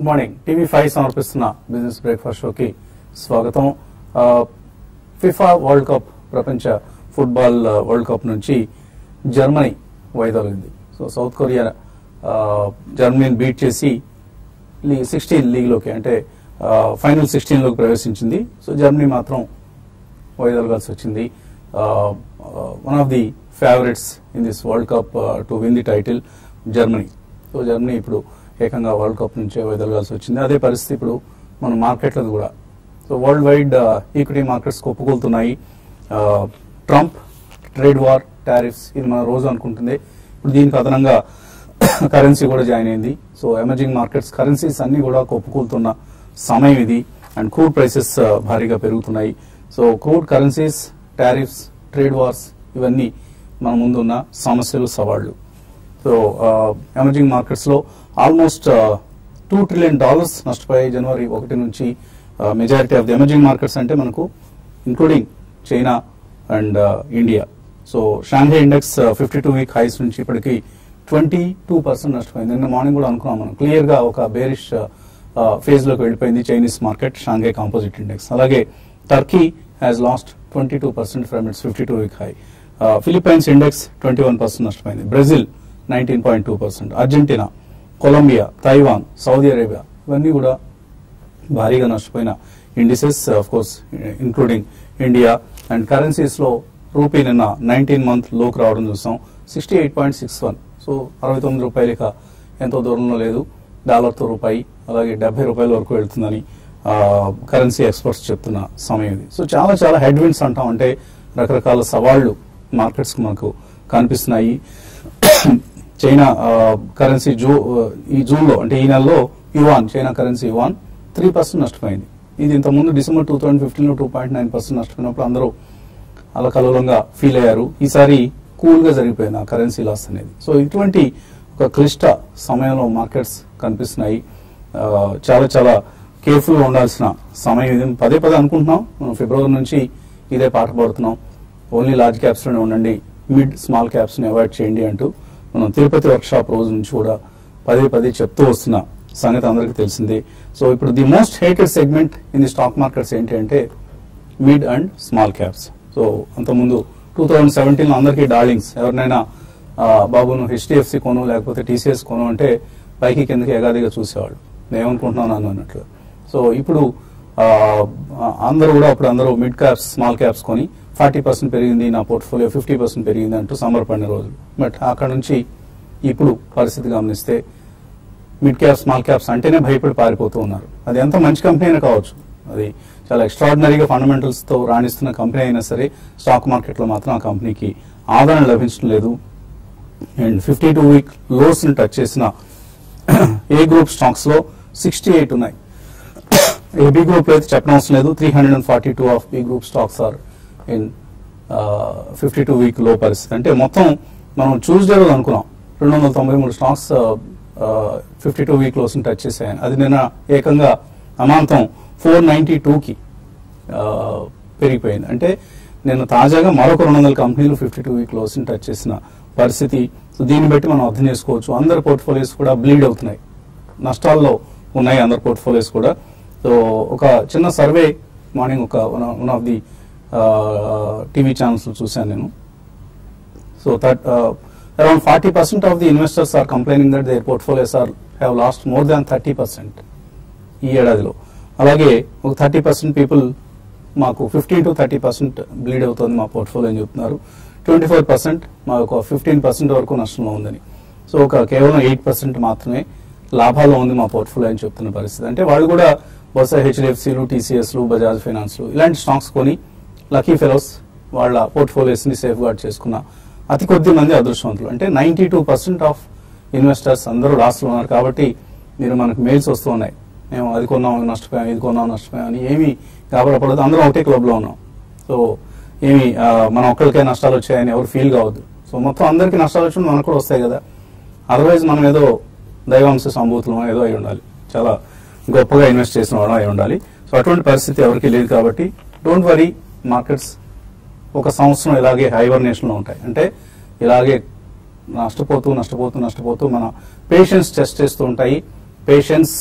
Good morning TV five సమర్పిస్తున్న business breakfast షోకి స్వాగతం ఆ, ఫిఫా వరల్డ్ కప్ ప్రపంచ ఫుట్బాల్ ఆ, వరల్డ్ కప్ నుంచి జర్మనీ వైదొలిగింది సో సౌత్ కొరియా ఆ, జర్మనీని బీట్ చేసి లీగ్ సిక్స్టీన్ లీగ్లోకి అంటే ఆ, ఫైనల్ సిక్స్టీన్లోకి ప్రవేశించింది సో జర్మనీ మాత్రం వైదొలగాల్సి వచ్చింది one of the favourites in this world cup to win the title Germany so Germany ఇప్పుడు ఏకంగా వరల్డ్ కప్ నుంచే వైదొలగాల్సి వచ్చింది అదే పరిస్థితి ఇప్పుడు మన మార్కెట్లది కూడా so world wide equity markets కొప్పుకూలుతున్నాయి ట్రంప్ ట్రేడ్ వార్ టారిఫ్స్ ఇది మన రోజు అనుకుంటుంది ఇప్పుడు దీనికి అదనంగా కరెన్సీ కూడా జాయిన్ అయింది సో ఎమర్జింగ్ మార్కెట్స్ కరెన్సీస్ అన్ని కూడా కొప్పుకూలుతున్న సమయం ఇది అండ్ క్రూడ్ ప్రైసెస్ భారీగా పెరుగుతున్నాయి so crude currencies tariffs trade wars ఇవన్నీ మన ముందున్న సమస్యలు సవాళ్లు సో ఎమర్జింగ్ మార్కెట్స్ లో ఆల్మోస్ట్ టూ ట్రిలియన్ డాలర్స్ నష్టపోయాయి జనవరి ఒకటి నుంచి majority of the emerging markets అంటే మనకు including China and India so Shanghai index fifty two week highs నుంచి ఇప్పటికి ట్వంటీ టూ పర్సెంట్ నష్టపోయింది నిన్న మార్నింగ్ కూడా అనుకున్నాం మనం క్లియర్ గా ఒక బేరిష్ ఫేజ్ లోకి వెళ్ళిపోయింది Chinese market Shanghai composite index అలాగే Turkey has lost twenty two percent from its fifty two week high Philippines index twenty one percent నష్టపోయింది Brazil nineteen point two percent Argentina Colombia Taiwan Saudi Arabia ఇవన్నీ కూడా భారీగా నష్టపోయిన indices of course including India and currencies లో rupee నిన్న nineteen month లోకి రావడం చూసాం sixty eight point six one so అరవై తొమ్మిది రూపాయలు ఇక ఎంతో దూరంలో లేదు డాలర్తో రూపాయి అలాగే డెబ్బై రూపాయల వరకు వెళ్తుందని కరెన్సీ ఎక్స్పర్ట్స్ చెప్తున్న సమయం ఇది సో చాలా చాలా హెడ్ విన్స్ అంటాం అంటే రకరకాల సవాళ్లు మార్కెట్స్ మనకు కనిపిస్తున్నాయి చైనా కరెన్సీ జూ ఈ జూన్ లో అంటే ఈ నెలలో yuan China currency yuan three percent నష్టపోయింది ఇది ఇంతకుముందు డిసెంబర్ టూ థౌసండ్ ఫిఫ్టీన్ లో టూ పాయింట్ నైన్ పర్సెంట్ నష్టపోయినప్పుడు అందరూ అలకలోలంగా ఫీల్ అయ్యారు ఈసారి కూల్ గా జరిగిపోయింది ఆ కరెన్సీ లాస్ అనేది సో ఇటువంటి ఒక క్లిష్ట సమయంలో మార్కెట్స్ కనిపిస్తున్నాయి ఆ, చాలా చాలా కేర్ఫుల్ గా ఉండాల్సిన సమయం ఇది పదే పదే అనుకుంటున్నాం మనం ఫిబ్రవరి నుంచి ఇదే పాట పాడుతున్నాం ఓన్లీ లార్జ్ క్యాప్స్ లోనే ఉండండి మిడ్ స్మాల్ క్యాప్స్ ని అవాయిడ్ చేయండి అంటూ మనం తిరుపతి వర్క్ షాప్ రోజు నుంచి కూడా పదే పదే చెప్తూ వస్తున్న సంగతి అందరికీ తెలిసిందే సో ఇప్పుడు the most hated segment in the stock markets ఏంటి అంటే mid and small caps so అంతకుముందు టూ థౌజండ్ సెవెంటీన్ లో అందరికీ డార్లింగ్స్ ఎవరినైనా ఆ, బాబు నువ్వు హెచ్డిఎఫ్సి కొను లేకపోతే టీసీఎస్ కొను అంటే పైకి కిందకి ఎగాదిగా చూసేవాళ్ళు నేనేమనుకుంటున్నాను నన్ను అన్నట్లు సో ఇప్పుడు ఆ, అందరూ కూడా అప్పుడు అందరూ మిడ్ క్యాప్స్ స్మాల్ క్యాప్స్ కొని ఫార్టీ పర్సెంట్ పెరిగింది నా పోర్ట్ఫోలియో ఫిఫ్టీ పర్సెంట్ పెరిగింది అంటూ సంబరపడిన రోజులు బట్ అక్కడ నుంచి ఇప్పుడు పరిస్థితి గమనిస్తే మిడ్ క్యాప్ స్మాల్ క్యాప్స్ అంటేనే భయపడి పారిపోతూ ఉన్నారు అది ఎంత మంచి కంపెనీ అయినా కావచ్చు అది చాలా ఎక్స్ట్రాడినరీగా ఫండమెంటల్స్ తో రాణిస్తున్న కంపెనీ అయినా సరే స్టాక్ మార్కెట్ లో మాత్రం ఆ కంపెనీకి ఆదరణ లభించడం లేదు and fifty two week lows ని టచ్ చేసిన ఏ గ్రూప్ స్టాక్స్ లో సిక్స్టీ ఎయిట్ ఉన్నాయి ఏ బి గ్రూప్ లో అయితే చెప్పనవసరం లేదు three hundred and forty two of B group stocks are in fifty two week లో పరిస్థితి అంటే మొత్తం మనం ట్యూస్డే రోజు అనుకున్నాం రెండు వందల తొంభై మూడు stocks fifty two week lows touch చేశాయని అది నిన్న ఏకంగా అమాంతం ఫోర్ నైన్టీ టూకి పెరిగిపోయింది అంటే నిన్న తాజాగా మరొక రెండు వందల కంపెనీలు fifty two week lows touch చేసిన పరిస్థితి సో దీన్ని బట్టి మనం అర్థం చేసుకోవచ్చు అందరి పోర్ట్ఫోలియోస్ కూడా బ్లీడ్ అవుతున్నాయి నష్టాల్లో ఉన్నాయి అందరి పోర్ట్ఫోలియోస్ కూడా సో ఒక చిన్న సర్వే మార్నింగ్ ఒక one of the TV channels చూశాను నేను so that around forty percent of the investors are complaining that their portfolios are have lost more than thirty percent ఈ ఏడాదిలో అలాగే ఒక థర్టీ పర్సెంట్ పీపుల్ మాకు fifteen to thirty percent bleed అవుతుంది మా portfolio అని చెప్తున్నారు ట్వంటీ ఫోర్ పర్సెంట్ మాకు ఒక ఫిఫ్టీన్ పర్సెంట్ వరకు నష్టంలో ఉందని సో ఒక కేవలం ఎయిట్ పర్సెంట్ మాత్రమే లాభాల్లో ఉంది మా పోర్ట్ఫోలియో అని చెప్తున్న పరిస్థితి అంటే వాళ్ళు కూడా బహుశా హెచ్డిఎఫ్సీలు టీసీఎస్లు బజాజ్ ఫైనాన్స్లు ఇలాంటి స్టాక్స్ కొని లక్కీ ఫెలోస్ వాళ్ళ పోర్ట్ఫోలియోస్ ని సేఫ్ గార్డ్ చేసుకున్న అతి కొద్ది మంది అదృష్టవంతులు అంటే ninety two percent of investors అందరూ లాస్లో ఉన్నారు కాబట్టి మీరు మనకు మెయిల్స్ వస్తూ ఉన్నాయి మేము అది కొన్నాం నష్టపోయాం ఇది కొన్నాం నష్టపోయాం అని ఏమీ కాబడపడదు అందరం ఒకటే క్లబ్ లో ఉన్నాం సో ఏమి ఆ, మన ఒక్కరికే నష్టాలు వచ్చాయని ఎవరు ఫీల్ కావద్దు సో మొత్తం అందరికీ నష్టాలు వచ్చిన మనకు కూడా వస్తాయి కదా అదర్వైజ్ మనం ఏదో దైవాంశ సంభూతులం ఏదో అయి ఉండాలి చాలా గొప్పగా ఇన్వెస్ట్ చేసిన వాళ్ళం అయి ఉండాలి సో అటువంటి పరిస్థితి ఎవరికి లేదు కాబట్టి డోంట్ వరీ మార్కెట్స్ ఒక సంవత్సరం ఇలాగే హైబర్నేషన్ లో ఉంటాయి అంటే ఇలాగే నష్టపోతూ నష్టపోతూ నష్టపోతూ మన పేషెన్స్ టెస్ట్ చేస్తూ ఉంటాయి patience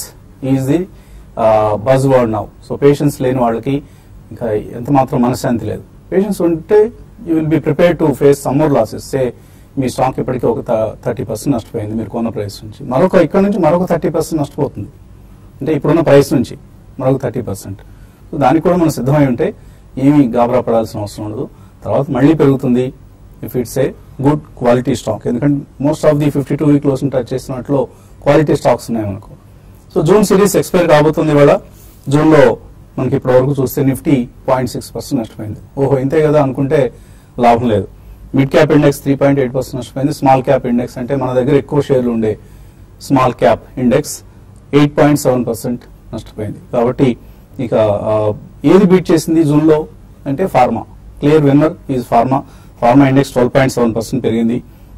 is the buzz word now so patience లేని వాళ్ళకి ఇంకా ఎంత మాత్రం మనశ్శాంతి లేదు పేషెన్స్ ఉంటే you will be prepare to face summer losses say మీ స్టాక్ ఇప్పటికీ ఒక థర్టీ పర్సెంట్ నష్టపోయింది మీరు కొన్న ప్రైస్ నుంచి మరొక ఇక్కడ నుంచి మరొక థర్టీ పర్సెంట్ నష్టపోతుంది అంటే ఇప్పుడున్న ప్రైస్ నుంచి మరొక థర్టీ పర్సెంట్ సో దానికి కూడా మనం సిద్ధమై ఉంటే ఏమీ గాబరా పడాల్సిన అవసరం ఉండదు తర్వాత మళ్ళీ పెరుగుతుంది if it's a good quality stock ఎందుకంటే most of the fifty two week lows touch చేసినట్లు క్వాలిటీ స్టాక్స్ ఉన్నాయి మనకు సో జూన్ సిరీస్ ఎక్స్పైర్ కాబోతుంది ఇవాళ జూన్ లో మనకి ఇప్పటి వరకు చూస్తే నిఫ్టీ పాయింట్ సిక్స్ పర్సెంట్ నష్టపోయింది ఓహో ఇంతే కదా అనుకుంటే లాభం లేదు mid cap index three point eight percent నష్టపోయింది స్మాల్ క్యాప్ ఇండెక్స్ అంటే మన దగ్గర ఎక్కువ షేర్లు ఉండే small cap index eight point seven percent నష్టపోయింది కాబట్టి ఇక ఆ, ఏది బీట్ చేసింది జూన్ లో అంటే pharma clear winner is pharma pharma index twelve point seven percent పెరిగింది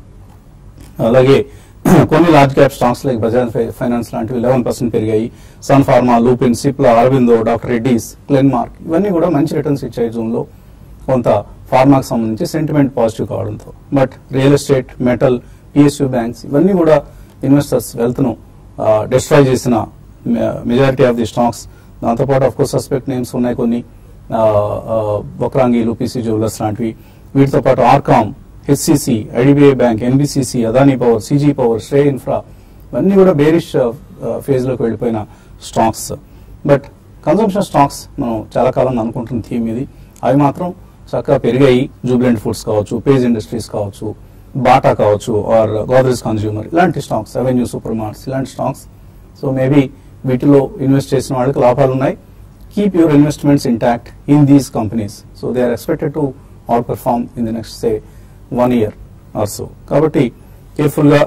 అలాగే కొన్ని large cap stocks like Bajaj ఫై- ఫైనాన్స్ లాంటివి లెవెన్ పర్సెంట్ పెరిగాయి sun pharma Lupin Cipla Aurobindo doctor Reddy's Glenmark ఇవన్నీ కూడా మంచి రిటర్న్స్ ఇచ్చాయి జూన్ లో కొంత ఫార్మాకి సంబంధించి సెంటిమెంట్ పాజిటివ్ కావడంతో but real estate metal PSU banks ఇవన్నీ కూడా ఇన్వెస్టర్స్ వెల్త్ ను డిస్ట్రాయ్ చేసిన మెజారిటీ ఆఫ్ ది స్టాక్స్ దాంతోపాటు ఆఫ్ కోర్స్ సస్పెక్ట్ నేమ్స్ ఉన్నాయి కొన్ని ఆ, ఆ, బొక్రాంగీలు పీసీ జ్యువెలర్స్ లాంటివి వీటితో పాటు RCom HCC IDBI bank NBCC Adani power CG power Srei infra ఇవన్నీ కూడా బేరిష్ ఫేజ్ లోకి వెళ్ళిపోయిన స్టాక్స్ బట్ కన్సంప్షన్ స్టాక్స్ మనం చాలా కాలం అనుకుంటున్న థీమ్ ఇది అవి మాత్రం చక్కగా పెరిగాయి జూబ్లెంట్ ఫుడ్స్ కావచ్చు పేజ్ ఇండస్ట్రీస్ కావచ్చు బాటా కావచ్చు ఆర్ గోద్రేజ్ కన్స్యూమర్ ఇలాంటి స్టాక్స్ అవెన్యూ సూపర్ మార్ట్స్ ఇలాంటి స్టాక్స్ సో మేబీ వీటిలో ఇన్వెస్ట్ చేసిన వాళ్ళకి లాభాలు ఉన్నాయి keep your investments intact in these companies so they are expected to outperform in the next say one year or so కాబట్టి కేర్ఫుల్గా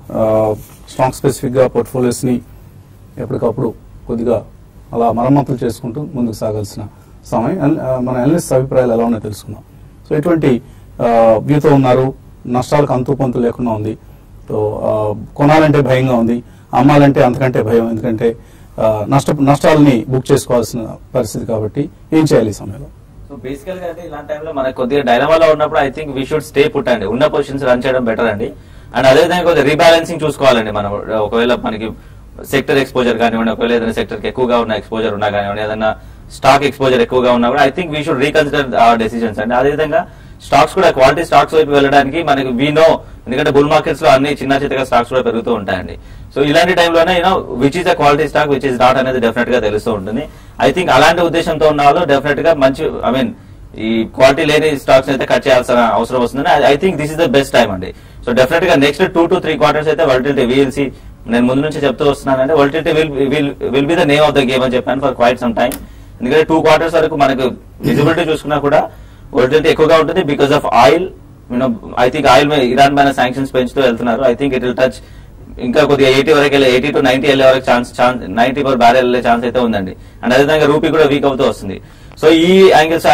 stock స్పెసిఫిక్గా పోర్ట్ఫోలియోస్ని ఎప్పటికప్పుడు కొద్దిగా అలా మరమ్మతులు చేసుకుంటూ ముందుకు సాగాల్సిన సమయం అన్- ఆ, మన అనలిస్ట్ అభిప్రాయాలు ఎలా ఉన్నాయో తెలుసుకుందాం సో ఎటువంటి వ్యూతో ఉన్నారు నష్టాలకు అంతు పొంతు లేకుండా ఉంది సో ఆ, కొనాలంటే భయంగా ఉంది అమ్మాలంటే అంతకంటే భయం ఎందుకంటే ఆ, నష్ట నష్టాలని బుక్ చేసుకోవాల్సిన పరిస్థితి కాబట్టి ఏం చేయాలి ఈ సమయంలో సో బేసికల్ గా అయితే ఇలాంటి టైంలో మనకు కొద్దిగా డైలమాలో ఉన్నప్పుడు I think we should stay put అండి ఉన్న పొజిషన్స్ రన్ చేయడం బెటర్ అండి అండ్ అదే విధంగా కొద్దిగా రీబ్యాలెన్సింగ్ చూసుకోవాలండి మనం ఒకవేళ మనకి సెక్టర్ ఎక్స్పోజర్ కానివ్వండి ఒకవేళ ఏదైనా సెక్టర్ కి ఎక్కువగా ఉన్న ఎక్స్పోజర్ ఉన్నా కానివ్వండి ఏదైనా స్టాక్ ఎక్స్పోజర్ ఎక్కువగా ఉన్నా కూడా I think we should reconsider ఆ డెసిషన్స్ అండి అదే విధంగా స్టాక్స్ కూడా క్వాలిటీ స్టాక్స్ వైపు వెళ్ళడానికి మనకి వీ నో ఎందుకంటే బుల్ మార్కెట్స్ లో అన్ని చిన్న చిన్నగా స్టాక్స్ కూడా పెరుగుతూ ఉంటాయండి సో ఇలాంటి టైంలోనే you know which is the quality stock which is not అనేది డెఫినెట్ గా తెలుస్తూ ఉంటుంది ఐ థింక్ అలాంటి ఉద్దేశంతో ఉన్న వాళ్ళు డెఫినెట్ గా మంచి ఐ మీన్ ఈ క్వాలిటీ లేని స్టాక్స్ అయితే కట్ చేయాల్సిన అవసరం వస్తుందని I think this is the best time అండి సో డెఫినెట్ గా next two to three quarters అయితే వల్టిలిటీ వీఎల్సీ నేను ముందు నుంచి చెప్తూ వస్తున్నానంటే volatility will will will be the name of the game అని చెప్పాను ఫర్ క్వైట్ సమ్ టైం ఎందుకంటే టూ క్వార్టర్స్ వరకు మనకు విజిబిలిటీ చూసుకున్నా కూడా వోల్టిలిటీ ఎక్కువగా ఉంటుంది because of oil you know I think oil Iran పైన శాంక్షన్స్ పెంచుతూ వెళ్తున్నారు I think it will touch ఇంకా కొద్దిగా ఎయిటీ వరకు వెళ్ళే ఎయిటీ టు నైన్టీ వెళ్ళే వరకు chance chance ninety per barrel వెళ్ళే ఛాన్స్ అయితే ఉందండి అండ్ అదేవిధంగా రూపీ కూడా వీక్ అవుతూ వస్తుంది సో ఈ యాంగిల్స్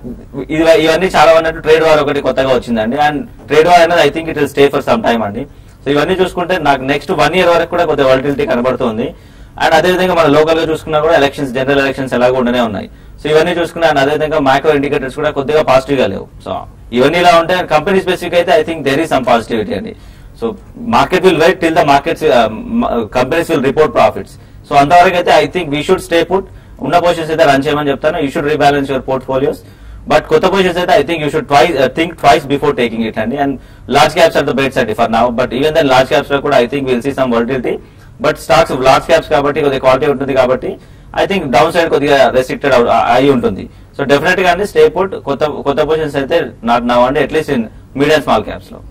ఇవన్నీ చాలా అన్నట్టు ట్రేడ్ వార్ ఒకటి కొత్తగా వచ్చిందండి అండ్ ట్రేడ్ వార్ అనేది I think it will stay for some time అండి సో ఇవన్నీ చూసుకుంటే నాకు నెక్స్ట్ వన్ ఇయర్ వరకు కూడా కొద్దిగా వాలిటిలిటీ కనబడుతుంది అండ్ అదేవిధంగా మన లోకల్ గా చూసుకున్నా కూడా ఎలక్షన్స్ జనరల్ ఎలక్షన్స్ ఎలాగో ఉండనే ఉన్నాయి సో ఇవన్నీ చూసుకున్నా అండ్ అదేవిధంగా మైక్రో ఇండికేటర్స్ కూడా కొద్దిగా పాజిటివ్ గా లేవు సో ఇవన్నీ ఇలా ఉంటే కంపెనీ స్పెసిఫిక్ అయితే I think there is some positivity అండి so market will wait till the markets companies will report profits so అంతవరకు అయితే I think we should stay put ఉన్న పొజిషన్స్ అయితే రన్ చేయమని చెప్తాను you should rebalance your portfolios but కొత్త positions అయితే I think you should twice think twice before taking it అండి and large caps are the bets అండి for now but even then large caps లో కూడా I think will see some volatility but stocks large caps కాబట్టి కొద్దిగా quality ఉంటుంది కాబట్టి I think downside కొద్దిగా restricted అయి ఉంటుంది సో డెఫినెట్ గా అండి స్టే పుట్ కొత్త కొత్త పొజిషన్స్ అయితే నాట్ నవ్ అండి at least in medium small caps లో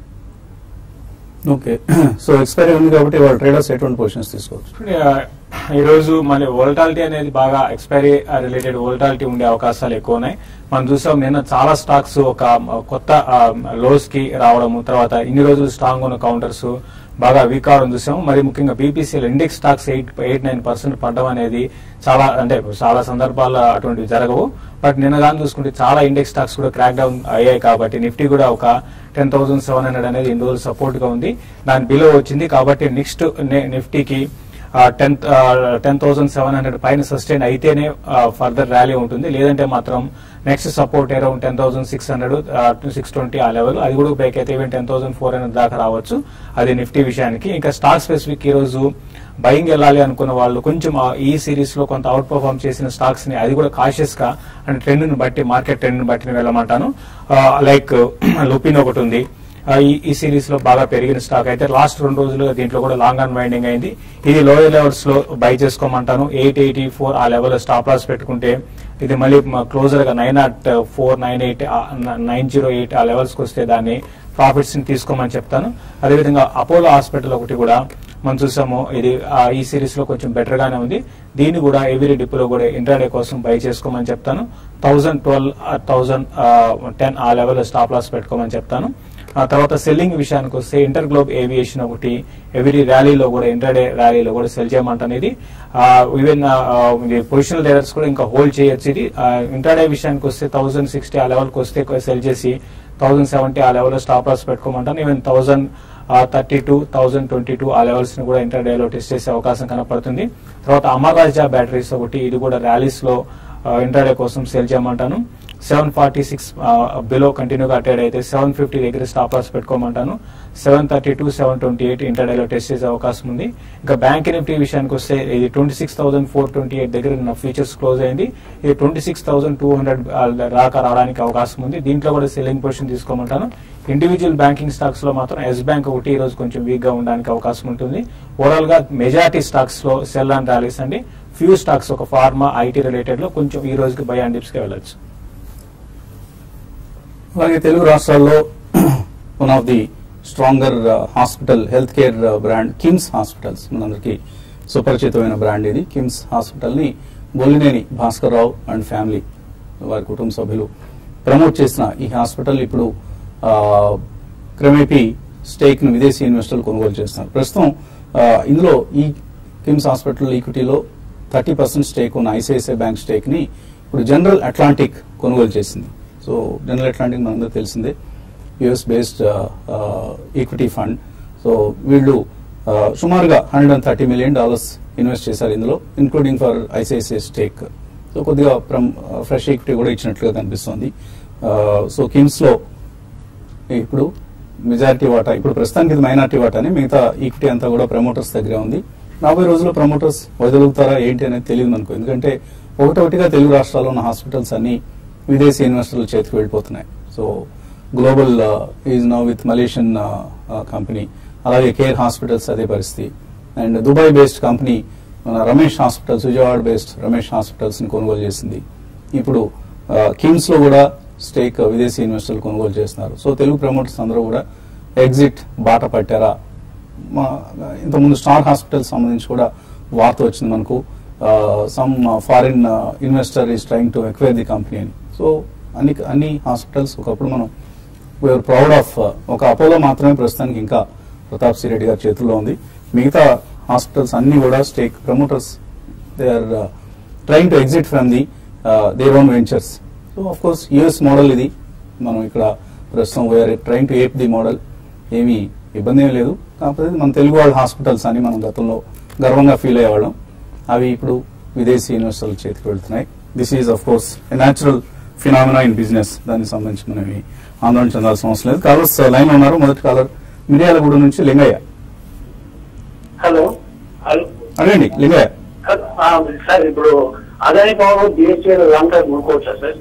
ఓకే సో ఎక్స్పైరీ ఉంది కాబట్టి వాళ్ళ ట్రేడర్స్ ఎటువంటి పొజిషన్స్ తీసుకోవచ్చు ఈ రోజు మళ్ళీ వోల్టాలిటీ అనేది బాగా ఎక్స్పైరీ రిలేటెడ్ వోల్టాలిటీ ఉండే అవకాశాలు ఎక్కువ ఉన్నాయి మనం చూసాం నిన్న చాలా స్టాక్స్ ఒక కొత్త లోస్ కి రావడము తర్వాత ఇన్ని రోజులు స్ట్రాంగ్ ఉన్న కౌంటర్స్ బాగా వీక్ అవడం చూసాము మరి ముఖ్యంగా BPCL index stocks eight eight nine percent పడడం అనేది చాలా అంటే చాలా సందర్భాల్లో అటువంటివి జరగవు బట్ నిన్న కానీ చూసుకుంటే చాలా ఇండెక్స్ స్టాక్స్ కూడా క్రాక్ డౌన్ అయ్యాయి కాబట్టి నిఫ్టీ కూడా ఒక టెన్ థౌసండ్ సెవెన్ హండ్రెడ్ అనేది ఇన్ని రోజులు సపోర్ట్ గా ఉంది దాని బిలో వచ్చింది కాబట్టి నెక్స్ట్ నిఫ్టీకి ten ten thousand seven hundred పైన సస్టైన్ అయితేనే ఫర్దర్ ర్యాలీ ఉంటుంది లేదంటే మాత్రం next support around ten thousand six hundred six twenty ఆ లెవెల్ అది కూడా బ్రేక్ అయితే even ten thousand four hundred దాకా రావచ్చు అది నిఫ్టీ విషయానికి ఇంకా స్టాక్ స్పెసిఫిక్ ఈ రోజు బయింగ్ వెళ్ళాలి అనుకున్న వాళ్ళు కొంచెం ఆ ఈ సిరీస్ లో కొంత అవుట్ పర్ఫార్మ్ చేసిన స్టాక్స్ ని అది కూడా కాషియస్ గా అంటే ట్రెండ్ ని బట్టి మార్కెట్ ట్రెండ్ ని బట్టి నేను వెళ్ళమంటాను లైక్ లుపిన్ ఒకటి ఉంది ఆ, ఈ ఈ సిరీస్ లో బాగా పెరిగిన స్టాక్ అయితే లాస్ట్ రెండు రోజులు దీంట్లో కూడా లాంగ్ అన్ వైండింగ్ అయింది ఇది లోయర్ లెవెల్స్ లో బై చేసుకోమంటాను ఎయిట్ ఎయిటీ ఫోర్ ఆ లెవెల్ స్టాప్ లాస్ పెట్టుకుంటే ఇది మళ్ళీ క్లోజర్ గా nine nought four nine eight nine zero eight ఆ లెవెల్స్ కి వస్తే దాన్ని ప్రాఫిట్స్ ని తీసుకోమని చెప్తాను అదేవిధంగా అపోలో హాస్పిటల్ ఒకటి కూడా మనం చూసాము ఇది ఆ, ఈ సిరీస్ లో కొంచెం బెటర్ గానే ఉంది దీన్ని కూడా ఎవ్రీ డిపోలో కూడా ఇంట్రాడే కోసం బై చేసుకోమని చెప్తాను థౌసండ్ ట్వెల్వ్ థౌసండ్ టెన్ ఆ లెవెల్ స్టాప్ లాస్ పెట్టుకోమని చెప్తాను ఆ తర్వాత సెల్లింగ్ విషయానికి వస్తే ఇంటర్ గ్లోబ్ ఏవియేషన్ ఒకటి ఎవ్రీ ర్యాలీలో కూడా ఇంటర్డే ర్యాలీలో కూడా సెల్ చేయమంటాను ఇది ఈవెన్ పొజిషనల్ ట్రేడర్స్ కూడా ఇంకా హోల్డ్ చేయొచ్చు ఇది ఇంటర్డే విషయానికి వస్తే థౌసండ్ సిక్స్టీ ఆ లెవెల్కి వస్తే సెల్ చేసి థౌసండ్ సెవెంటీ ఆ లెవెల్లో స్టాప్ లాస్ పెట్టుకోమంటాను even thousand thirty two thousand twenty two ఆ లెవెల్స్ ని కూడా ఇంటర్ డేలో టెస్ట్ చేసే అవకాశం కనపడుతుంది తర్వాత అమర్ రాజా బ్యాటరీస్ ఒకటి ఇది కూడా ర్యాలీస్ లో ఇంటర్డే కోసం సేల్ చేయమంటాను సెవెన్ ఫార్టీ సిక్స్ బిలో కంటిన్యూగా ట్రేడ్ అయితే సెవెన్ ఫిఫ్టీ దగ్గర స్టాప్ లాస్ పెట్టుకోమంటాను seven thirty two seven twenty eight ఇంటర్డేలో టెస్ట్ చేసే అవకాశం ఉంది ఇంకా బ్యాంక్ నిఫ్టీ విషయానికి వస్తే ఇది twenty six thousand four twenty eight దగ్గర నా ఫీచర్స్ క్లోజ్ అయింది ఇది twenty six thousand two hundred రాక రావడానికి అవకాశం ఉంది దీంట్లో కూడా సెల్లింగ్ పొజిషన్ తీసుకోమంటాను ఇండివిజువల్ బ్యాంకింగ్ స్టాక్స్ లో మాత్రం ఎస్ బ్యాంక్ ఒకటి ఈ రోజు కొంచెం వీక్ గా ఉండడానికి అవకాశం ఉంటుంది ఓవరాల్ గా మెజారిటీ స్టాక్స్ లో సెల్ అండ్ ర్యాలీస్ అండి ఫ్యూ స్టాక్స్ ఒక ఫార్మా ఐటీ రిలేటెడ్ లో కొంచెం ఈ రోజుకి బై అండ్ డిప్స్ కి వెళ్ళొచ్చు అలాగే తెలుగు రాష్ట్రాల్లో one of the stronger hospital health care brand KIMS hospitals మనందరికీ సుపరిచితమైన బ్రాండ్ ఇది కిమ్స్ హాస్పిటల్ ని బొల్లినేని భాస్కర్ రావు అండ్ ఫ్యామిలీ వారి కుటుంబ సభ్యులు ప్రమోట్ చేసిన ఈ హాస్పిటల్ ఇప్పుడు ఆ, క్రమేపీ స్టేక్ ను విదేశీ ఇన్వెస్టర్లు కొనుగోలు చేస్తున్నారు ప్రస్తుతం ఆ, ఇందులో ఈ కిమ్స్ హాస్పిటల్ ఈక్విటీలో థర్టీ పర్సెంట్ స్టేక్ ఉన్న ఐసిఐసిఐ బ్యాంక్ స్టేక్ ని ఇప్పుడు జనరల్ అట్లాంటిక్ కొనుగోలు చేసింది సో జనరల్ అట్లాంటిక్ మనందరూ తెలిసిందే US based equity fund so వీళ్ళు ఆ, సుమారుగా hundred and thirty million dollars invest చేశారు ఇందులో including for ICICI stake so కొద్దిగా ఫ్రెష్ ఈక్విటీ కూడా ఇచ్చినట్లుగా కనిపిస్తోంది ఆ, సో కిమ్స్ లో ఇప్పుడు మెజారిటీ వాటా ఇప్పుడు ప్రస్తుతానికి ఇది మైనారిటీ వాటాని మిగతా ఈక్విటీ అంతా కూడా ప్రమోటర్స్ దగ్గరే ఉంది రాబోయే రోజుల్లో ప్రమోటర్స్ వదలుగుతారా ఏంటి అనేది తెలియదు అనుకో ఎందుకంటే ఒకటొకటిగా తెలుగు రాష్ట్రాల్లో ఉన్న హాస్పిటల్స్ అన్ని విదేశీ ఇన్వెస్టర్ల చేతికి వెళ్ళిపోతున్నాయి so global is now with Malaysian company అలాగే కేర్ హాస్పిటల్స్ అదే పరిస్థితి అండ్ దుబాయ్ బేస్డ్ కంపెనీ మన Ramesh hospitals Vijayawada based Ramesh hospitals ని కొనుగోలు చేసింది ఇప్పుడు కిమ్స్ లో కూడా స్టేక్ విదేశీ ఇన్వెస్టర్లు కొనుగోలు చేస్తున్నారు సో తెలుగు ప్రమోటర్స్ అందరూ కూడా ఎగ్జిట్ బాట పట్టారా మా- ఇంతకుముందు స్టార్ హాస్పిటల్ సంబంధించి కూడా వార్త వచ్చింది మనకు some foreign investor is trying to acquire the company అని సో అన్ని అన్ని హాస్పిటల్స్ ఒకప్పుడు మనం వీఆర్ ప్రౌడ్ ఆఫ్ ఒక అపోలో మాత్రమే ప్రస్తుతానికి ఇంకా ప్రతాప్ సి రెడ్డి గారి చేతుల్లో ఉంది మిగతా హాస్పిటల్స్ అన్ని కూడా stake promoters they are trying to exit from the their own ventures so of course US model ఇది మనం ఇక్కడ ప్రస్తుతం we're trying to ape the model ఏమీ ఇబ్బంది ఏం లేదు కాకపోతే మన తెలుగు వాళ్ళ హాస్పిటల్స్ అని మనం గతంలో గర్వంగా ఫీల్ అయ్యేవాళ్ళం అవి ఇప్పుడు విదేశీ ఇన్వెస్టర్ల చేతికి వెళ్తున్నాయి this is of course a natural phenomena in business దానికి సంబంధించి మనం ఏమీ ఆందోళన చెందాల్సిన అవసరం లేదు కాలర్స్ లైన్ లో ఉన్నారు మొదటి కాలర్ మిర్యాలగూడ నుంచి లింగయ్య హలో హలో అడగండి లింగయ్య ఆ, సార్ ఇప్పుడు Adani power BHEL long term కొనుక్కోవచ్చా సార్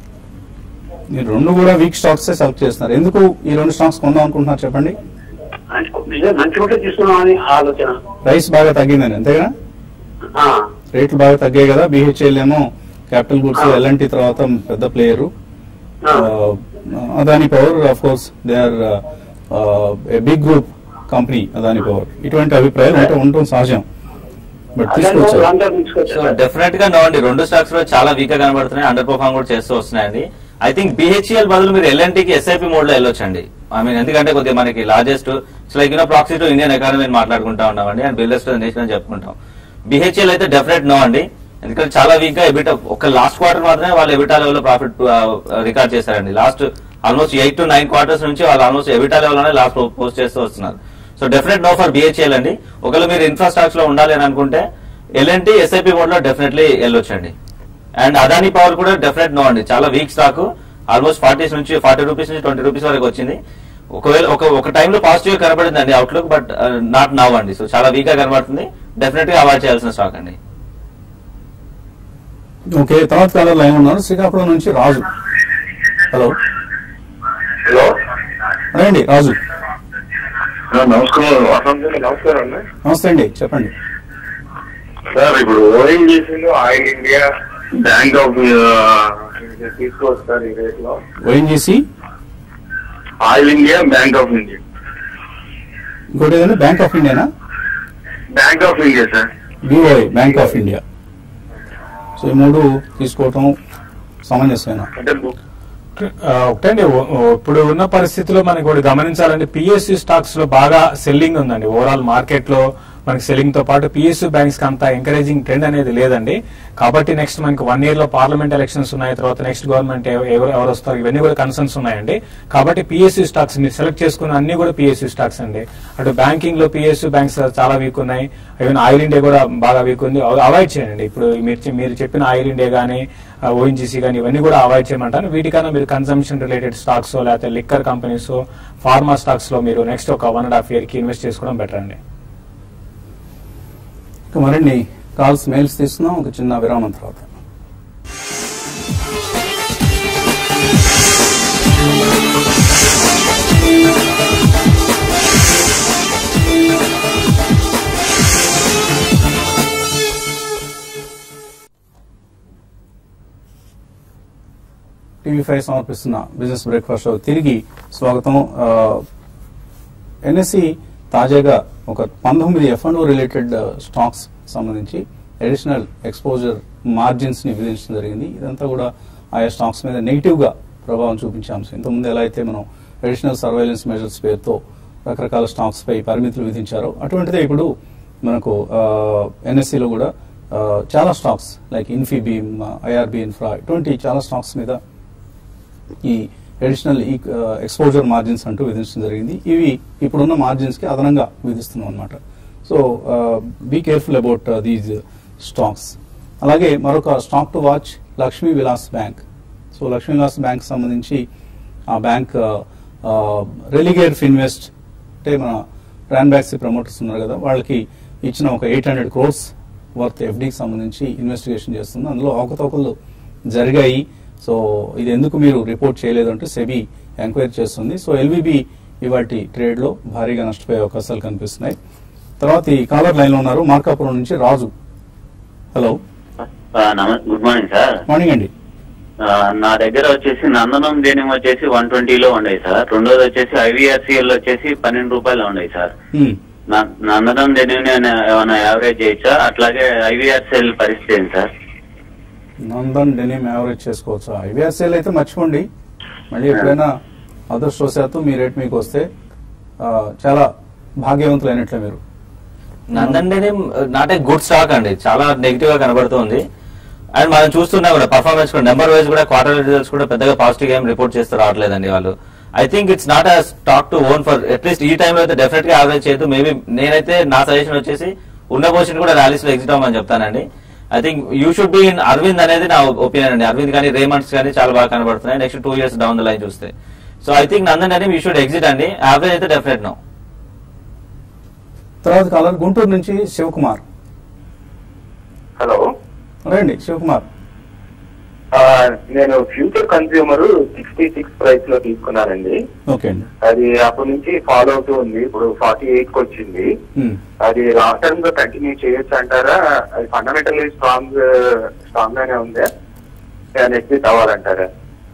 మీరు రెండు కూడా వీక్ స్టాక్స్ సెలెక్ట్ చేస్తున్నారు ఎందుకు ఈ రెండు స్టాక్స్ కొందాం అనుకుంటున్నారు చెప్పండి అంటే నిజంగా మంచి ఉంటే తీసుకున్నామని ఆలోచన ప్రైస్ బాగా తగ్గిందని అంతేగా ఆ, రేట్లు బాగా తగ్గాయి కదా బిహెచ్ఎల్ ఏమో క్యాపిటల్ గుడ్స్ ఆ. ఎల్ఎన్టీ తర్వాత పెద్ద ప్లేయరు ఆ. Adani power of course they are a big group company Adani power ఇటువంటి అభిప్రాయాలు ఉంటే ఉండటం సహజం బట్ అదాని పవర్ తీసుకొచ్చారు లాంగ్ టర్మ్ తీసుకోవచ్చా సో సార్? డెఫినెట్ గా నో అండి రెండు స్టాక్స్ కూడా చాలా వీక్ గా కనబడుతున్నాయి అండర్ పర్ఫార్మ్ కూడా చేస్తూ వస్తున్నాయండి ఐ థింక్ బిహెచ్ఎల్ బదులు మీరు ఎల్ఎన్టీకి ఎస్ఐపి మోడ్ లో వెళ్ళొచ్చండి ఐ మీన్ ఎందుకంటే కొద్దిగా మనకి largest like you know proxy to Indian economy మాట్లాడుకుంటా ఉన్నామండి అండ్ బిల్లెస్ట్ నేషన్ అని చెప్పుకుంటాం బిహెచ్ఎల్ అయితే డెఫినెట్ నో అండి ఎందుకంటే చాలా వీక్ గా ఎబిటా ఒక లాస్ట్ క్వార్టర్ మాత్రమే వాళ్ళు ఎబిటా లెవెల్ లో ప్రాఫిట్ రికార్డ్ చేశారండి last almost eight to nine quarters నుంచి వాళ్ళు ఆల్మోస్ట్ ఎబిటా లెవెల్ లోనే లాస్ట్ పోస్ట్ చేస్తూ వస్తున్నారు so definite no for BHEL అండి ఒకవేళ మీరు ఇన్ఫ్రాస్ట్రక్చర్ లో ఉండాలి అని అనుకుంటే ఎల్ఎన్టీ ఎస్ఐపి మోడ్ లో డెఫినెట్లీ వెళ్ళొచ్చండి అండ్ అదాని పవర్ కూడా డెఫినెట్ నో అండి చాలా వీక్ స్టాక్ ఆల్మోస్ట్ ఫార్టీస్ నుంచి ఫార్టీ రూపీస్ నుంచి ట్వంటీ రూపీస్ వరకు వచ్చింది ఒకవేళ ఒక ఒక టైంలో పాజిటివ్ కనబడింది అండి అవుట్లుక్ బట్ నాట్ నవ్ అండి సో చాలా వీక్ గా కనబడుతుంది డెఫినెట్ గా అవాయిడ్ చేయాల్సిన స్టాక్ అండి ఓకే తర్వాత కాలర్ లైన్ ఉన్నారు శ్రీకాకుళం నుంచి రాజు హలో హలో రండి రాజు నమస్కారం వసంత్ గారు నమస్కారం అండి నమస్తే అండి చెప్పండి సార్ ఇప్పుడు ONGC oil India bank of తీసుకోవచ్చు సార్ ఈ రేట్ లో ONGC oil India bank of India ఇంకోటి ఏదైనా బ్యాంక్ ఆఫ్ ఇండియానా bank of India sir BOI bank of India so ఈ మూడు తీసుకోవటం సమంజసమేనా అంటే ఆ, ఒకటండి ఓ- ఓ- ఇప్పుడు ఉన్న పరిస్థితిలో మనకి ఒకటి గమనించాలంటే పిఎస్యు స్టాక్స్ లో బాగా సెల్లింగ్ ఉందండి ఓవరాల్ మార్కెట్ లో మనకి సెల్లింగ్ తో పాటు పిఎస్యు బ్యాంక్స్ కి అంత ఎంకరేజింగ్ ట్రెండ్ అనేది లేదండి కాబట్టి నెక్స్ట్ మనకి వన్ ఇయర్ లో పార్లమెంట్ ఎలక్షన్స్ ఉన్నాయి తర్వాత నెక్స్ట్ గవర్నమెంట్ ఎవరు ఎవరు వస్తారు ఇవన్నీ కూడా కన్సర్న్స్ ఉన్నాయండి కాబట్టి పిఎస్యు స్టాక్స్ మీరు సెలెక్ట్ చేసుకున్న అన్ని కూడా పిఎస్యు స్టాక్స్ అండి అటు బ్యాంకింగ్ లో పిఎస్యు బ్యాంక్స్ చాలా వీక్ ఉన్నాయి ఈవెన్ ఆయిల్ ఇండియా కూడా బాగా వీక్ ఉంది అవాయిడ్ చేయండి ఇప్పుడు మీరు చె- మీరు చెప్పిన ఆయిల్ ఇండియా కానీ ఓఎన్జీసీ కానీ ఇవన్నీ కూడా అవాయిడ్ చేయమంటాను వీటికన్నా మీరు కన్సంప్షన్ రిలేటెడ్ స్టాక్స్ లేకపోతే లిక్కర్ కంపెనీస్ ఫార్మా స్టాక్స్ లో మీరు నెక్స్ట్ ఒక వన్ అండ్ హాఫ్ ఇయర్ కి ఇన్వెస్ట్ చేసుకోవడం బెటర్ అండి ఇక మరిన్ని కాల్స్ మెయిల్స్ తీసుకుందాం ఒక చిన్న విరామం తర్వాత టీవీ ఫైవ్ సమర్పిస్తున్న బిజినెస్ బ్రేక్ఫాస్ట్ షో తిరిగి స్వాగతం ఆ, ఎన్ఎస్సి తాజాగా ఒక పంతొమ్మిది ఎఫ్ అండ్ రిలేటెడ్ స్టాక్స్ సంబంధించి అడిషనల్ ఎక్స్పోజర్ మార్జిన్స్ ని విధించడం జరిగింది ఇదంతా కూడా ఆయా స్టాక్స్ మీద నెగిటివ్ గా ప్రభావం చూపించే అంశం ఇంతకుముందు ఎలా అయితే మనం అడిషనల్ సర్వైలెన్స్ మెజర్స్ పేరుతో రకరకాల స్టాక్స్ పై పరిమితులు విధించారో అటువంటిదే ఇప్పుడు మనకు ఎన్ఎస్సిలో కూడా ఆ, చాలా stocks like Infibeam IRB Infra ఇటువంటి చాలా స్టాక్స్ మీద ఈ అడిషనల్ ఎక్స్పోజర్ మార్జిన్స్ అంటూ విధించడం జరిగింది ఇవి ఇప్పుడున్న మార్జిన్స్ కి అదనంగా విధిస్తున్నాం అనమాట so be careful about these stocks అలాగే మరొక stock to watch Lakshmi Vilas bank so Lakshmi Vilas bank సంబంధించి ఆ బ్యాంక్ రెలిగేర్ ఫిన్వెస్ట్ అంటే మన బ్యాక్స్ ప్రమోటర్స్ ఉన్నారు కదా వాళ్ళకి ఇచ్చిన ఒక ఎయిట్ హండ్రెడ్ క్రోర్స్ వర్త్ ఎఫ్డీకి సంబంధించి ఇన్వెస్టిగేషన్ చేస్తుంది అందులో అవకతవకలు జరిగాయి సో ఇది ఎందుకు మీరు రిపోర్ట్ చేయలేదు అంటే సెబీ ఎంక్వైరీ చేస్తుంది సో ఎల్విబి ఇవాటి ట్రేడ్ లో భారీగా నష్టపోయే అవకాశాలు కనిపిస్తున్నాయి తర్వాత ఈ కాలర్ లైన్ లో ఉన్నారు మార్కాపురం నుంచి Raju hello good morning sir morning అండి ఆ, నా దగ్గర వచ్చేసి నందనం దేనియం వచ్చేసి వన్ ట్వంటీలో ఉన్నాయి సార్ రెండోది వచ్చేసి ఐవీఆర్సీఎల్ వచ్చేసి పన్నెండు రూపాయలు ఉన్నాయి సార్ హ్మ్. నా- నందనం దేనియం ఏమైనా యావరేజ్ చేయొచ్చా అట్లాగే ఐవీఆర్సీఎల్ పరిస్థితి ఏంటి సార్ నందన్ డెనిమ్ యావరేజ్ చేసుకోవచ్చా ఐవీఆర్సీఎల్ అయితే మర్చిపోండి మళ్ళీ ఎప్పుడైనా అదృష్టవశాత్తు మీ రేట్ మీకు వస్తే ఆ, చాలా భాగ్యవంతులైనట్లే మీరు Nandan Denim not a good stock అండి చాలా నెగిటివ్ గా కనబడుతుంది అండ్ మనం చూస్తున్నా కూడా పర్ఫార్మెన్స్ కూడా నెంబర్ వైజ్ కూడా క్వార్టర్ రిజల్ట్స్ కూడా పెద్దగా పాజిటివ్ గా ఏం రిపోర్ట్ చేస్తూ రావట్లేదండి వాళ్ళు I think it's not a stock to own for at least ఈ టైంలో అయితే డెఫినెట్ గా యావరేజ్ చేయదు మేబీ నేనైతే నా సజెషన్ వచ్చేసి ఉన్న పొజిషన్ కూడా ర్యాలీస్ లో ఎగ్జిట్ అవ్వమని చెప్తానండి I think you should be in Arvind అనేది నా ఒపీనియన్ అండి అరవింద్ కానీ రేమండ్స్ కానీ చాలా బాగా కనబడుతున్నాయి next two years down the line చూస్తే so I think Nandan Denim you should exit అండి యావరేజ్ అయితే డెఫినెట్ నో తర్వాత కాలర్ గుంటూరు నుంచి శివకుమార్ హలో రండి శివకుమార్ ఆ, నేను future consumer sixty six price లో తీసుకున్నానండి ఓకే అండి అది అప్పటి నుంచి ఫాలో అవుతూ ఉంది ఇప్పుడు ఫార్టీ ఎయిట్ కి వచ్చింది హ్మ్. అది లాంగ్ టర్మ్ గా కంటిన్యూ చేయొచ్చు అంటారా అది ఫండమెంటల్లీ స్ట్రాంగ్ స్ట్రాంగ్ గానే ఉందా ఎగ్జిట్ అవ్వాలంటారా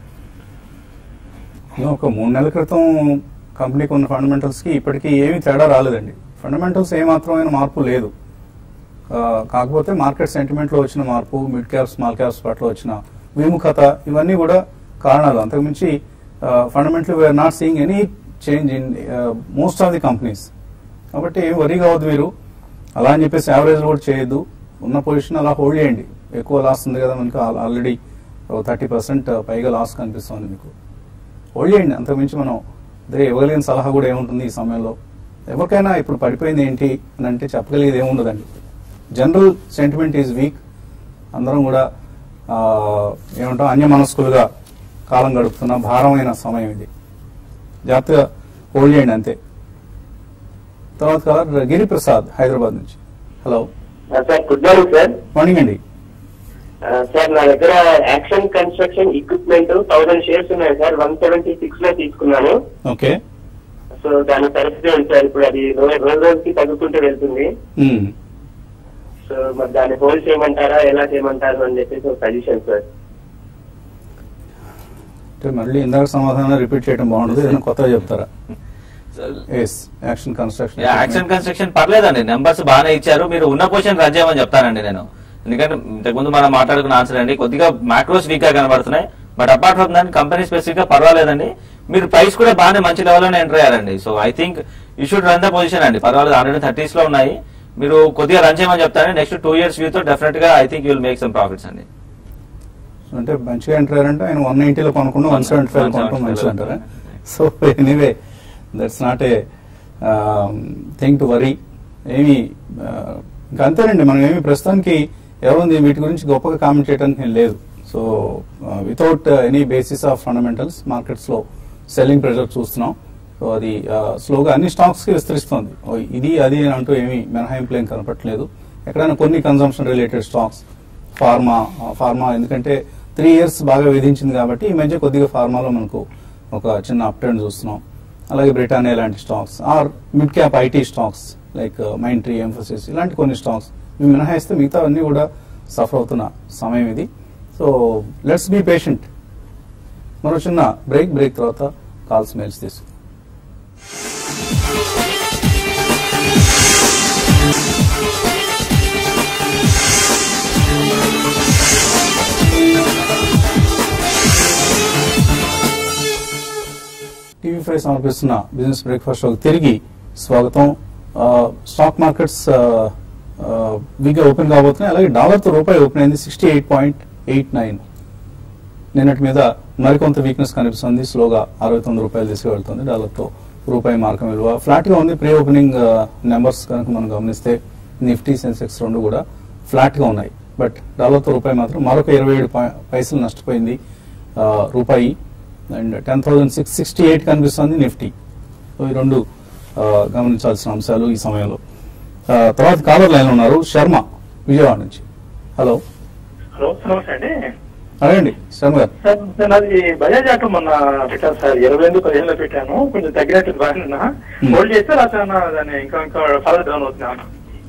ఒక మూడు నెలల క్రితం కంపెనీకి ఉన్న ఫండమెంటల్స్ కి ఇప్పటికీ ఏమీ తేడా రాలేదండి ఫండమెంటల్స్ ఏమాత్రమైన మార్పు లేదు ఆ, కాకపోతే మార్కెట్ సెంటిమెంట్ లో వచ్చిన మార్పు మిడ్ క్యాప్స్ స్మాల్ క్యాప్స్ పట్ల వచ్చిన విముఖత ఇవన్నీ కూడా కారణాలు అంతకుమించి fundamental we're not seeing any change in most of the companies కాబట్టి ఏం వరీ కావద్దు మీరు అలా అని చెప్పేసి యావరేజ్ కూడా చేయొద్దు ఉన్న పొజిషన్ అలా హోల్డ్ చేయండి ఎక్కువ లాస్ ఉంది కదా మనకి ఆల్రెడీ థర్టీ పర్సెంట్ పైగా లాస్ కనిపిస్తుంది మీకు హోల్డ్ చేయండి అంతకుమించి మనం అదే ఇవ్వగలిగిన సలహా కూడా ఏముంటుంది ఈ సమయంలో ఎవరికైనా ఇప్పుడు పడిపోయింది ఏంటి అని అంటే చెప్పగలిగేది ఏముండదండి జనరల్ సెంటిమెంట్ ఈజ్ వీక్ అందరం కూడా ఆ, ఏమంటాం అన్యమనస్కులుగా కాలం గడుపుతున్న భారమైన సమయం ఇది జాగ్రత్తగా హోల్డ్ చేయండి అంతే తర్వాత కాలర్ గిరిప్రసాద్ హైదరాబాద్ నుంచి hello sir good morning sir morning అండి సార్ నా దగ్గర action construction equipment thousand shares ఉన్నాయి సార్ వన్ సెవెంటీ సిక్స్ లో తీసుకున్నాను ఓకే సో దాని పరిస్థితి ఉంది సార్ ఇప్పుడు అది రోజు రోజు రోజుకి తగ్గుకుంటూ వెళ్తుంది మ్మ్. సో మరి దాన్ని హోల్డ్ చేయమంటారా ఎలా చేయమంటారు అని చెప్పేసి ఒక సజెషన్ సార్ అంటే మళ్ళీ ఇందాక సమాధానం రిపీట్ చేయడం బాగుంటుంది ఏదైనా కొత్తగా చెప్తారా yes action construction action construction పర్లేదండి నెంబర్స్ బాగానే ఇచ్చారు మీరు ఉన్న పొజిషన్ రన్ చేయమని చెప్తానండి నేను ఎందుకంటే ఇంతకుముందు మనం మాట్లాడుకున్న ఆన్సర్ అండి కొద్దిగా మ్యాక్రోస్ వీక్ గా కనబడుతున్నాయి బట్ అపార్ట్ ఫ్రమ్ దాని కంపెనీ స్పెసిఫిక్ గా పర్వాలేదండి మీరు ప్రైస్ కూడా బాగానే మంచి లెవెల్ లోనే ఎంటర్ అయ్యారండి so I think you should run the position అండి పర్వాలేదు హండ్రెడ్ థర్టీస్ లో ఉన్నాయి మీరు కొద్దిగా రన్ చేయమని చెప్తాను నెక్స్ట్ టూ ఇయర్స్ వ్యూ తో డెఫినెట్ గా I think you'll make some profits అండి అంటే మంచిగా ఎంటర్ అయ్యారంటే ఆయన వన్ నైన్టీలో కొనుక్కున్న వన్ సెవెంటీ ఫైవ్ కొనడం మంచిది అంటారా so anyway that's not a thing to worry ఏమి ఇంకా అంతేనండి మనం ఏమి ప్రస్తుతానికి ఎవరుంది వీటి గురించి గొప్పగా కామెంట్ చేయడానికి ఏం లేదు so without any basis of fundamentals markets లో సెల్లింగ్ ప్రెషర్ చూస్తున్నాం సో అది స్లోగా అన్ని స్టాక్స్ కి విస్తరిస్తుంది ఓ, ఇది అది అని అంటూ ఏమీ మినహాయింపులు ఏం కనపట్లేదు ఎక్కడైనా కొన్ని consumption related stocks pharma pharma ఎందుకంటే త్రీ ఇయర్స్ బాగా విధించింది కాబట్టి ఈ మధ్య కొద్దిగా ఫార్మాలో మనకు ఒక చిన్న అప్ ట్రెండ్ చూస్తున్నాం అలాగే బ్రిటానియా లాంటి stocks or mid cap IT stocks like Mindtree Mphasis ఇలాంటి కొన్ని స్టాక్స్ ఇవి మినహాయిస్తే మిగతా అన్ని కూడా సఫర్ అవుతున్న సమయం ఇది సో లెట్స్ బీ పేషెంట్ మరో చిన్న బ్రేక్ బ్రేక్ తర్వాత కాల్స్ మెయిల్స్ తీసుకు టీవీ ఫైవ్ సమర్పిస్తున్న బిజినెస్ బ్రేక్ఫాస్ట్ షోకి తిరిగి స్వాగతం ఆ, స్టాక్ మార్కెట్స్ ఆ, ఆ, వీక్గా ఓపెన్ కాబోతున్నాయి అలాగే డాలర్తో రూపాయి ఓపెన్ అయింది sixty eight point eight nine నిన్నటి మీద మరికొంత వీక్నెస్ కనిపిస్తుంది స్లోగా అరవై తొమ్మిది రూపాయలు తీసుకువెళ్తుంది డాలర్తో రూపాయి మార్కం విలువ ఫ్లాట్ గా ఉంది ప్రీ ఓపెనింగ్ నెంబర్స్ కనుక మనం గమనిస్తే నిఫ్టీ సెన్సెక్స్ రెండు కూడా ఫ్లాట్ గా ఉన్నాయి బట్ డాలర్తో రూపాయి మాత్రం మరొక ఇరవై ఏడు పై- పైసలు నష్టపోయింది ఆ, రూపాయి and ten thousand six sixty eight కనిపిస్తుంది నిఫ్టీ సో ఈ రెండు ఆ, గమనించాల్సిన అంశాలు ఈ సమయంలో ఆ, తర్వాత కాలర్ లైన్ ఉన్నారు శర్మ విజయవాడ నుంచి హలో హలో నమస్తే అండి అడగండి శర్మ గారు సార్ నేను అది బజాజ్ ఆటో మొన్న పెట్టాను సార్ ఇరవై ఎనిమిది పదిహేనులో పెట్టాను కొంచెం తగ్గినట్టు బాగా Hmm. హోల్డ్ చేస్తే రాసాను దాన్ని ఇంకా ఇంకా ఫర్దర్ డౌన్ అవుతున్నాను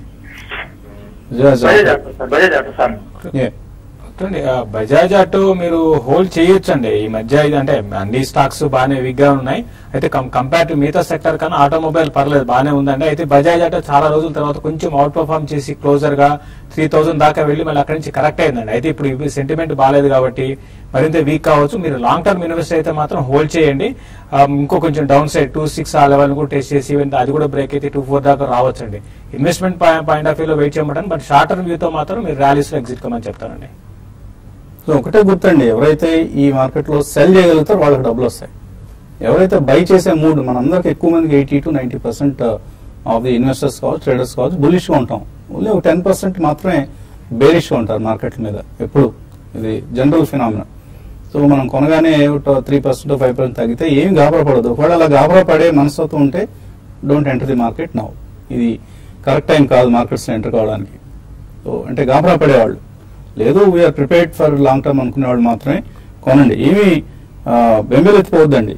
Vijayawada Bajaj auto sir Bajaj auto sir Yeah. చూడండి, ఆ బజాజ్ ఆటో మీరు హోల్డ్ చేయొచ్చు అండి ఈ మధ్య ఇది అంటే అన్ని స్టాక్స్ బాగానే వీక్ గా ఉన్నాయి అయితే కంపేర్ టు మిగతా సెక్టర్ కన్నా ఆటోమొబైల్ పర్లేదు బాగానే ఉందండి అయితే బజాజ్ ఆటో చాలా రోజుల తర్వాత కొంచెం అవుట్ పర్ఫార్మ్ చేసి క్లోజర్ గా త్రీ థౌసండ్ దాకా వెళ్ళి మళ్ళీ అక్కడి నుంచి కరెక్ట్ అయిందండి అయితే ఇప్పుడు సెంటిమెంట్ బాగాలేదు కాబట్టి మరింత వీక్ కావచ్చు మీరు లాంగ్ టర్మ్ ఇన్వెస్ట్ అయితే మాత్రం హోల్డ్ చేయండి ఆ, ఇంకో కొంచెం డౌన్ సైడ్ టూ సిక్స్ ఆ లెవెల్ కూడా టెస్ట్ చేసి even అది కూడా బ్రేక్ అయితే టూ ఫోర్ దాకా రావచ్చండి ఇన్వెస్ట్మెంట్ పాయింట్ ఆఫ్ వ్యూలో వెయిట్ చేయమంటాను బట్ షార్ట్ టర్మ్ వ్యూతో మాత్రం మీరు ర్యాలీస్ లో ఎగ్జిట్ కమని చెప్తానండి సో ఒకటే గుర్తండి ఎవరైతే ఈ మార్కెట్ లో సెల్ చేయగలుగుతారో వాళ్ళకి డబ్బులు వస్తాయి ఎవరైతే బై చేసే మూడ్ మనందరికి ఎక్కువ మందికి eighty to ninety percent of the investors కావచ్చు ట్రేడర్స్ కావచ్చు బులిష్ గా ఉంటాం ఓన్లీ ఒక టెన్ పర్సెంట్ మాత్రమే బేరిష్ గా ఉంటారు మార్కెట్ మీద ఎప్పుడు ఇది జనరల్ ఫినామినా సో మనం కొనగానే త్రీ పర్సెంట్ ఫైవ్ పర్సెంట్ తగ్గితే ఏం గాబరా పడదు ఒకవేళ అలా గాబరా పడే మనస్తత్వం ఉంటే don't enter the market now ఇది కరెక్ట్ టైం కాదు మార్కెట్స్ లో ఎంటర్ కావడానికి సో అంటే గాబరా పడేవాళ్ళు లేదు we're prepared for long term అనుకునే వాళ్ళు మాత్రమే కొనండి ఏమి బెంబెలెత్తిపోవద్దండి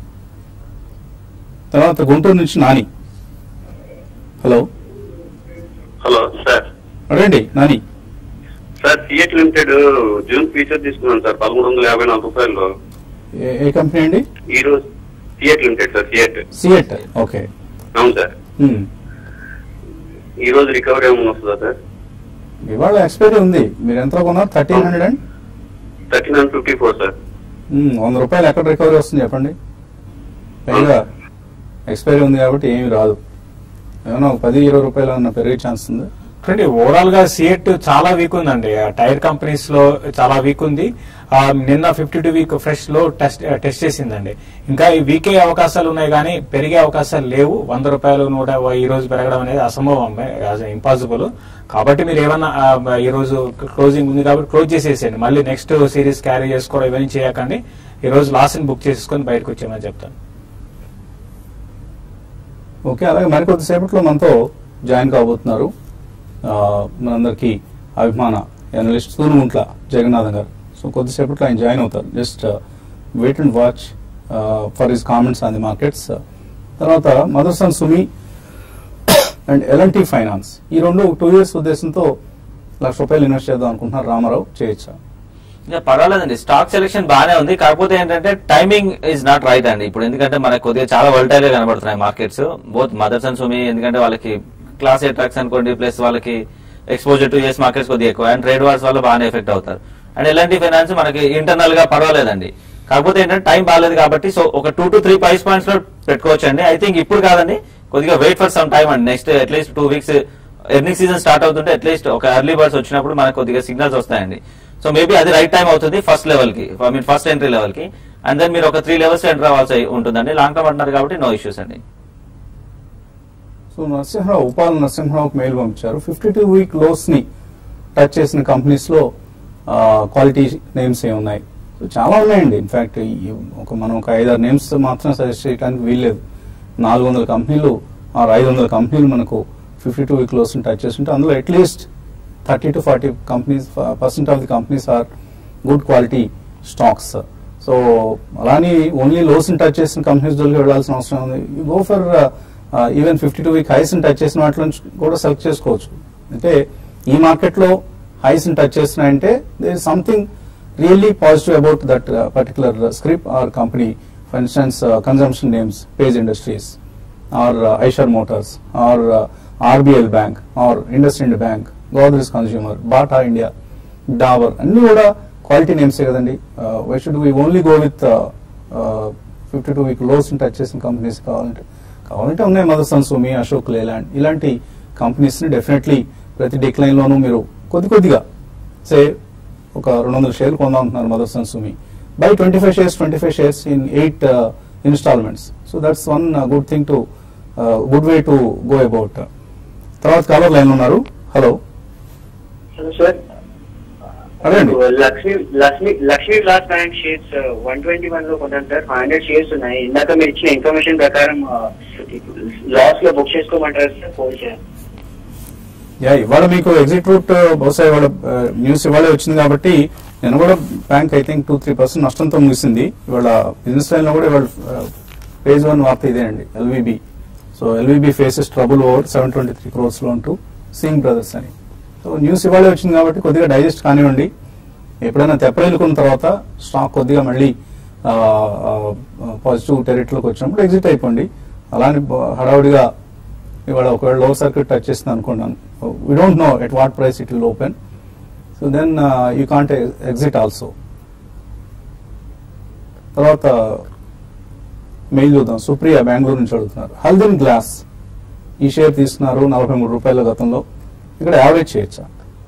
తర్వాత గుంటూరు నుంచి నాని హలో హలో సార్ అడగండి Nani sir CEAT limited June future తీసుకున్నాను సార్ పదమూడు వందల యాభై నాలుగు రూపాయలు ఏ- ఏ కంపెనీ అండి ఈ రోజు CEAT limited sir CEAT CEAT okay అవును సార్ ఈ రోజు రికవరీ ఏమైనా వస్తుందా సార్ ఇవాళ ఎక్స్పైరీ ఉంది మీరు ఎంత కొన్నారు thirteen hundred and thirty nine fifty four sir వంద రూపాయలు ఎక్కడ రికవరీ వస్తుంది చెప్పండి పైగా ఎక్స్పైరీ ఉంది కాబట్టి ఏమీ రాదు ఏమైనా ఒక పది ఇరవై రూపాయలు ఏమన్నా పెరిగే ఛాన్స్ ఉంది చూడండి ఓవరాల్ గా సిఎట్ చాలా వీక్ ఉందండి ఆ టైర్ కంపెనీస్ లో చాలా వీక్ ఉంది ఆ, నిన్న ఫిఫ్టీ టూ వీక్ ఫ్రెష్ లో టెస్ట్ టెస్ట్ చేసిందండి ఇంకా ఈ వీకే అవకాశాలు ఉన్నాయి కానీ పెరిగే అవకాశాలు లేవు వంద రూపాయలు నూట ఈ రోజు పెరగడం అనేది అసంభవం ఇంపాసిబుల్ కాబట్టి మీరు ఏమన్నా ఆ, ఈ రోజు క్లోజింగ్ ఉంది కాబట్టి క్లోజ్ చేసేసేయండి మళ్ళీ నెక్స్ట్ సిరీస్ క్యారీ చేసుకోవడం ఇవన్నీ చేయకండి ఈ రోజు లాస్ట్ ని బుక్ చేసుకొని బయటకు వచ్చేయమని చెప్తాను ఓకే అలాగే మరికొద్దిసేపట్లో మనతో జాయిన్ కాబోతున్నారు ఆ, మనందరికీ అభిమాన అనలిస్ట్ తూనుగుంట్ల జగన్నాథం గారు సో కొద్దిసేపట్లో ఆయన జాయిన్ అవుతారు just wait and watch for his comments on the markets తర్వాత Motherson Sumi and L&T finance ఈ రెండు టూ ఇయర్స్ ఉద్దేశంతో లక్ష రూపాయలు ఇన్వెస్ట్ చేద్దాం అనుకుంటున్నారు రామారావు చేయొచ్చా ఇంకా పర్వాలేదండి స్టాక్ సెలెక్షన్ బాగానే ఉంది కాకపోతే ఏంటంటే టైమింగ్ ఇస్ నాట్ రైట్ అండి ఇప్పుడు ఎందుకంటే మనకు కొద్దిగా చాలా వల్టైల్ గా కనబడుతున్నాయి markets both mothers and Sumi ఎందుకంటే వాళ్ళకి క్లాస్ ఏ ట్రక్స్ అనుకోండి ప్లస్ వాళ్ళకి ఎక్స్పోజర్ టు యూఎస్ మార్కెట్స్ కొద్దిగా ఎక్కువ అండ్ ట్రేడ్ వార్స్ వల్ల బాగానే ఎఫెక్ట్ అవుతారు అండ్ ఎలాంటి ఫైనాన్స్ మనకి ఇంటర్నల్ గా పర్వాలేదండి కాకపోతే ఏంటంటే టైం బాగాలేదు కాబట్టి సో ఒక two to three price points లో పెట్టుకోవచ్చు అండి ఐ థింక్ ఇప్పుడు కాదండి కొద్దిగా వెయిట్ ఫర్ సమ్ టైం అండి next at least two weeks earning season start అవుతుంటే అట్లీస్ట్ ఒక ఎర్లీ బర్డ్స్ వచ్చినప్పుడు మనకు కొద్దిగా సిగ్నల్స్ వస్తాయండి సో మేబీ అది రైట్ టైం అవుతుంది ఫస్ట్ లెవెల్ కి I mean first entry level కి అండ్ దెన్ మీరు ఒక త్రీ లెవెల్స్ ఎంటర్ అవ్వాల్సి ఉంటుందండి లాంగ్ టర్మ్ అంటున్నారు కాబట్టి నో ఇష్యూస్ అండి సో నరసింహరావు ఉపాల్ నరసింహరావుకి మెయిల్ పంపించారు ఫిఫ్టీ టూ వీక్ లోస్ ని టచ్ చేసిన కంపెనీస్ లో క్వాలిటీ నేమ్స్ ఏ ఉన్నాయి సో చాలా ఉన్నాయండి ఇన్ఫాక్ట్ ఒక మనం ఒక ఐదారు నేమ్స్ మాత్రం సజెస్ట్ చేయడానికి వీల్లేదు నాలుగు వందల కంపెనీలు ఆరు ఐదు వందల కంపెనీలు మనకు ఫిఫ్టీ టూ వీక్ లోస్ ని టచ్ చేస్తుంటే అందులో at least thirty to forty companies percent of the companies are good quality stocks so అలాని ఓన్లీ లోస్ ని టచ్ చేసిన కంపెనీస్ జోలికి వెళ్ళాల్సిన అవసరం ఉంది you go for even fifty two week highs ని టచ్ చేసిన వాటిలో నుంచి కూడా సెలెక్ట్ చేసుకోవచ్చు అంటే ఈ మార్కెట్ లో హైస్ ని టచ్ చేస్తున్నాయంటే there is something really positive about that particular script or company for instance consumption names Page Industries or Eicher Motors or RBL bank or IndusInd bank Godrej consumer Bata India Dabur అన్ని కూడా quality నేమ్సే కదండి why should we only go with fifty two week lows touch చేసిన companies కావాలంటే కావాలంటే ఉన్నాయి Motherson Sumi Ashok Leyland ఇలాంటి companies ని డెఫినెట్లీ ప్రతి డిక్లైన్ లోనూ మీరు కొద్ది కొద్దిగా సే ఒక రెండు వందల షేర్లు కొందాం అంటున్నారు Motherson Sumi buy twenty five shares twenty five shares in eight instalments so that's one good thing to good way to go about తర్వాత కాలర్ లైన్ ఉన్నారు హలో హలో సార్ అడగండి లక్ష్మీ లక్ష్మీ లక్ష్మీ గ్లాస్ bank shares one twenty one లో కొన్నాను sir five hundred shares ఉన్నాయి ఇందాక మీరు ఇచ్చిన ఇన్ఫర్మేషన్ ప్రకారం లాస్ లో బుక్ చేసుకోమంటారు సార్ ఫోన్ చేయాలి యా ఇవాళ మీకు ఎగ్జిట్ రూట్ బహుశా ఇవాళ న్యూస్ ఇవాళ వచ్చింది కాబట్టి నేను కూడా bank I think two three percent నష్టంతో ముగిసింది ఇవాళ బిజినెస్ లైన్ లో కూడా ఇవాళ పేజ్ వన్ వార్త ఇదే అండి LVB so LVB faces trouble over seven twenty three crores లో ఉంటూ సింగ్ బ్రదర్స్ అని సో న్యూస్ ఇవాళ వచ్చింది కాబట్టి కొద్దిగా డైజెస్ట్ కానివ్వండి ఎప్పుడైనా తెప్పరెళ్ళుకున్న తర్వాత స్టాక్ కొద్దిగా మళ్ళీ పాజిటివ్ టెరిటరీలోకి వచ్చినప్పుడు ఎగ్జిట్ అయిపోండి అలానే బ- హడావుడిగా ఇవాళ ఒకవేళ లో సర్క్యూట్ టచ్ చేసింది అనుకున్నాను we don't know at what price it will open so then you can't exit also తర్వాత మెయిల్ చూద్దాం సుప్రియ బెంగళూరు నుంచి అడుగుతున్నారు హల్దిన్ గ్లాస్ ఈ షేర్ తీసుకున్నారు నలభై మూడు రూపాయల గతంలో ఇక్కడ యావరేజ్ చేయొచ్చా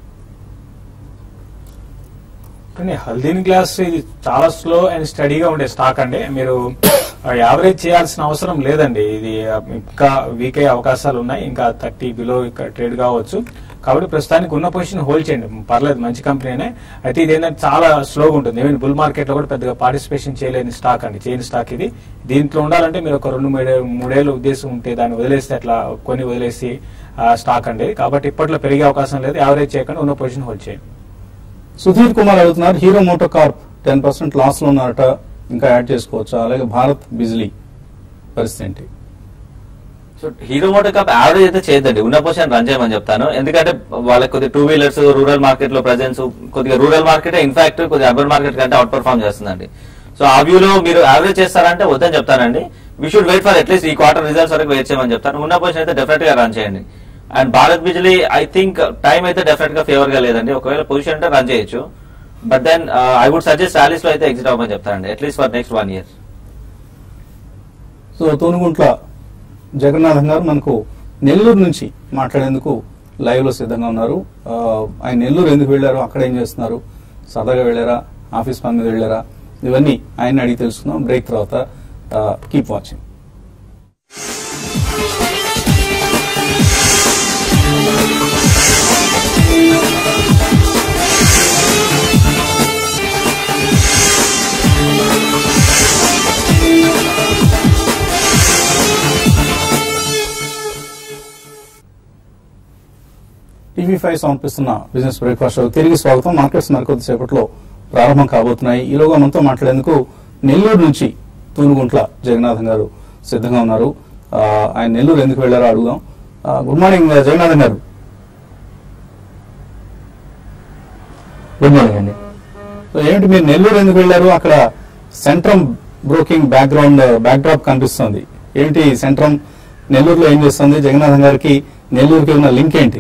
కానీ హల్దీన్ గ్లాస్ ఇది చాలా స్లో అండ్ స్టడీగా ఉండే స్టాక్ అండి మీరు యావరేజ్ చేయాల్సిన అవసరం లేదండి ఇది ఆ, ఇంకా వీక్ అయ్యే అవకాశాలు ఉన్నాయి ఇంకా థర్టీ బిలో ఇక్కడ ట్రేడ్ కావచ్చు కాబట్టి ప్రస్తుతానికి ఉన్న పొజిషన్ హోల్డ్ చేయండి పర్లేదు మంచి కంపెనీనే అయితే ఇది ఏంటంటే చాలా స్లోగా ఉంటుంది ఈవెన్ బుల్ మార్కెట్ లో కూడా పెద్దగా పార్టిసిపేషన్ చేయలేని స్టాక్ అండి చేయని స్టాక్ ఇది దీంట్లో ఉండాలంటే మీరు ఒక రెండు మూడే మూడేళ్ళు ఉద్దేశం ఉంటే దాన్ని వదిలేస్తే అట్లా కొని వదిలేసి ఆ, స్టాక్ అండి కాబట్టి ఇప్పట్లో పెరిగే అవకాశం లేదు యావరేజ్ చేయకుండా ఉన్న పొజిషన్ హోల్డ్ చేయండి సుధీర్ కుమార్ అడుగుతున్నారు Hero MotoCorp ten percent loss లో ఉన్నారట ఇంకా యాడ్ చేసుకోవచ్చా అలాగే భారత్ బిజ్లీ పరిస్థితి ఏంటి so Hero MotoCorp అయితే చేయొద్దండి ఉన్న పొజిషన్ రన్ చేయమని చెప్తాను ఎందుకంటే వాళ్ళకి కొద్దిగా టూ వీలర్స్ రూరల్ మార్కెట్ లో ప్రజెన్స్ కొద్దిగా రూరల్ మార్కెట్ ఇన్ఫాక్ట్ కొద్దిగా అర్బన్ మార్కెట్ కంటే అవుట్ పర్ఫార్మ్ చేస్తుందండి సో ఆ వ్యూలో మీరు యావరేజ్ చేస్తారంటే వద్దని చెప్తానండి we should wait for at least ఈ క్వార్టర్ రిజల్ట్స్ వరకు వెయిట్ చేయమని చెప్తాను ఉన్న పొజిషన్ అయితే డెఫినెట్ గా రన్ చేయండి and Bharat Bijlee I think time అయితే డెఫినెట్ గా ఫేవర్ గా లేదండి ఒకవేళ పొజిషన్ అంటే రన్ చేయొచ్చు but then I would suggest rallies లో అయితే ఎగ్జిట్ అవ్వమని చెప్తానండి at least for next one year so Thunuguntla Jagannatham garu మనకు నెల్లూరు నుంచి మాట్లాడేందుకు లైవ్ లో సిద్ధంగా ఉన్నారు ఆ, ఆయన నెల్లూరు ఎందుకు వెళ్ళారు అక్కడ ఏం చేస్తున్నారు సరదాగా వెళ్ళారా ఆఫీస్ పని మీద వెళ్ళారా ఇవన్నీ ఆయన అడిగి తెలుసుకుందాం బ్రేక్ తర్వాత కీప్ వాచింగ్ టీవీ ఫైవ్ సమర్పిస్తున్న బిజినెస్ బ్రేక్ఫాస్ట్ షో తిరిగి స్వాగతం మార్కెట్స్ మరికొద్దిసేపట్లో ప్రారంభం కాబోతున్నాయి ఈలోగా మనతో మాట్లాడేందుకు నెల్లూరు నుంచి తూనుగుంట్ల జగన్నాథం గారు సిద్ధంగా ఉన్నారు ఆ, ఆయన నెల్లూరు ఎందుకు వెళ్లారో అడుగుదాం ఆ, గుడ్ మార్నింగ్ జగన్నాథం గారు గుడ్ మార్నింగ్ అండి సో ఏమిటి మీరు నెల్లూరు ఎందుకు వెళ్ళారు అక్కడ సెంట్రమ్ బ్రోకింగ్ బ్యాక్గ్రౌండ్ బ్యాక్డ్రాప్ కనిపిస్తుంది ఏంటి సెంట్రమ్ నెల్లూరులో ఏం చేస్తుంది జగన్నాథం గారికి నెల్లూరుకి ఉన్న లింక్ ఏంటి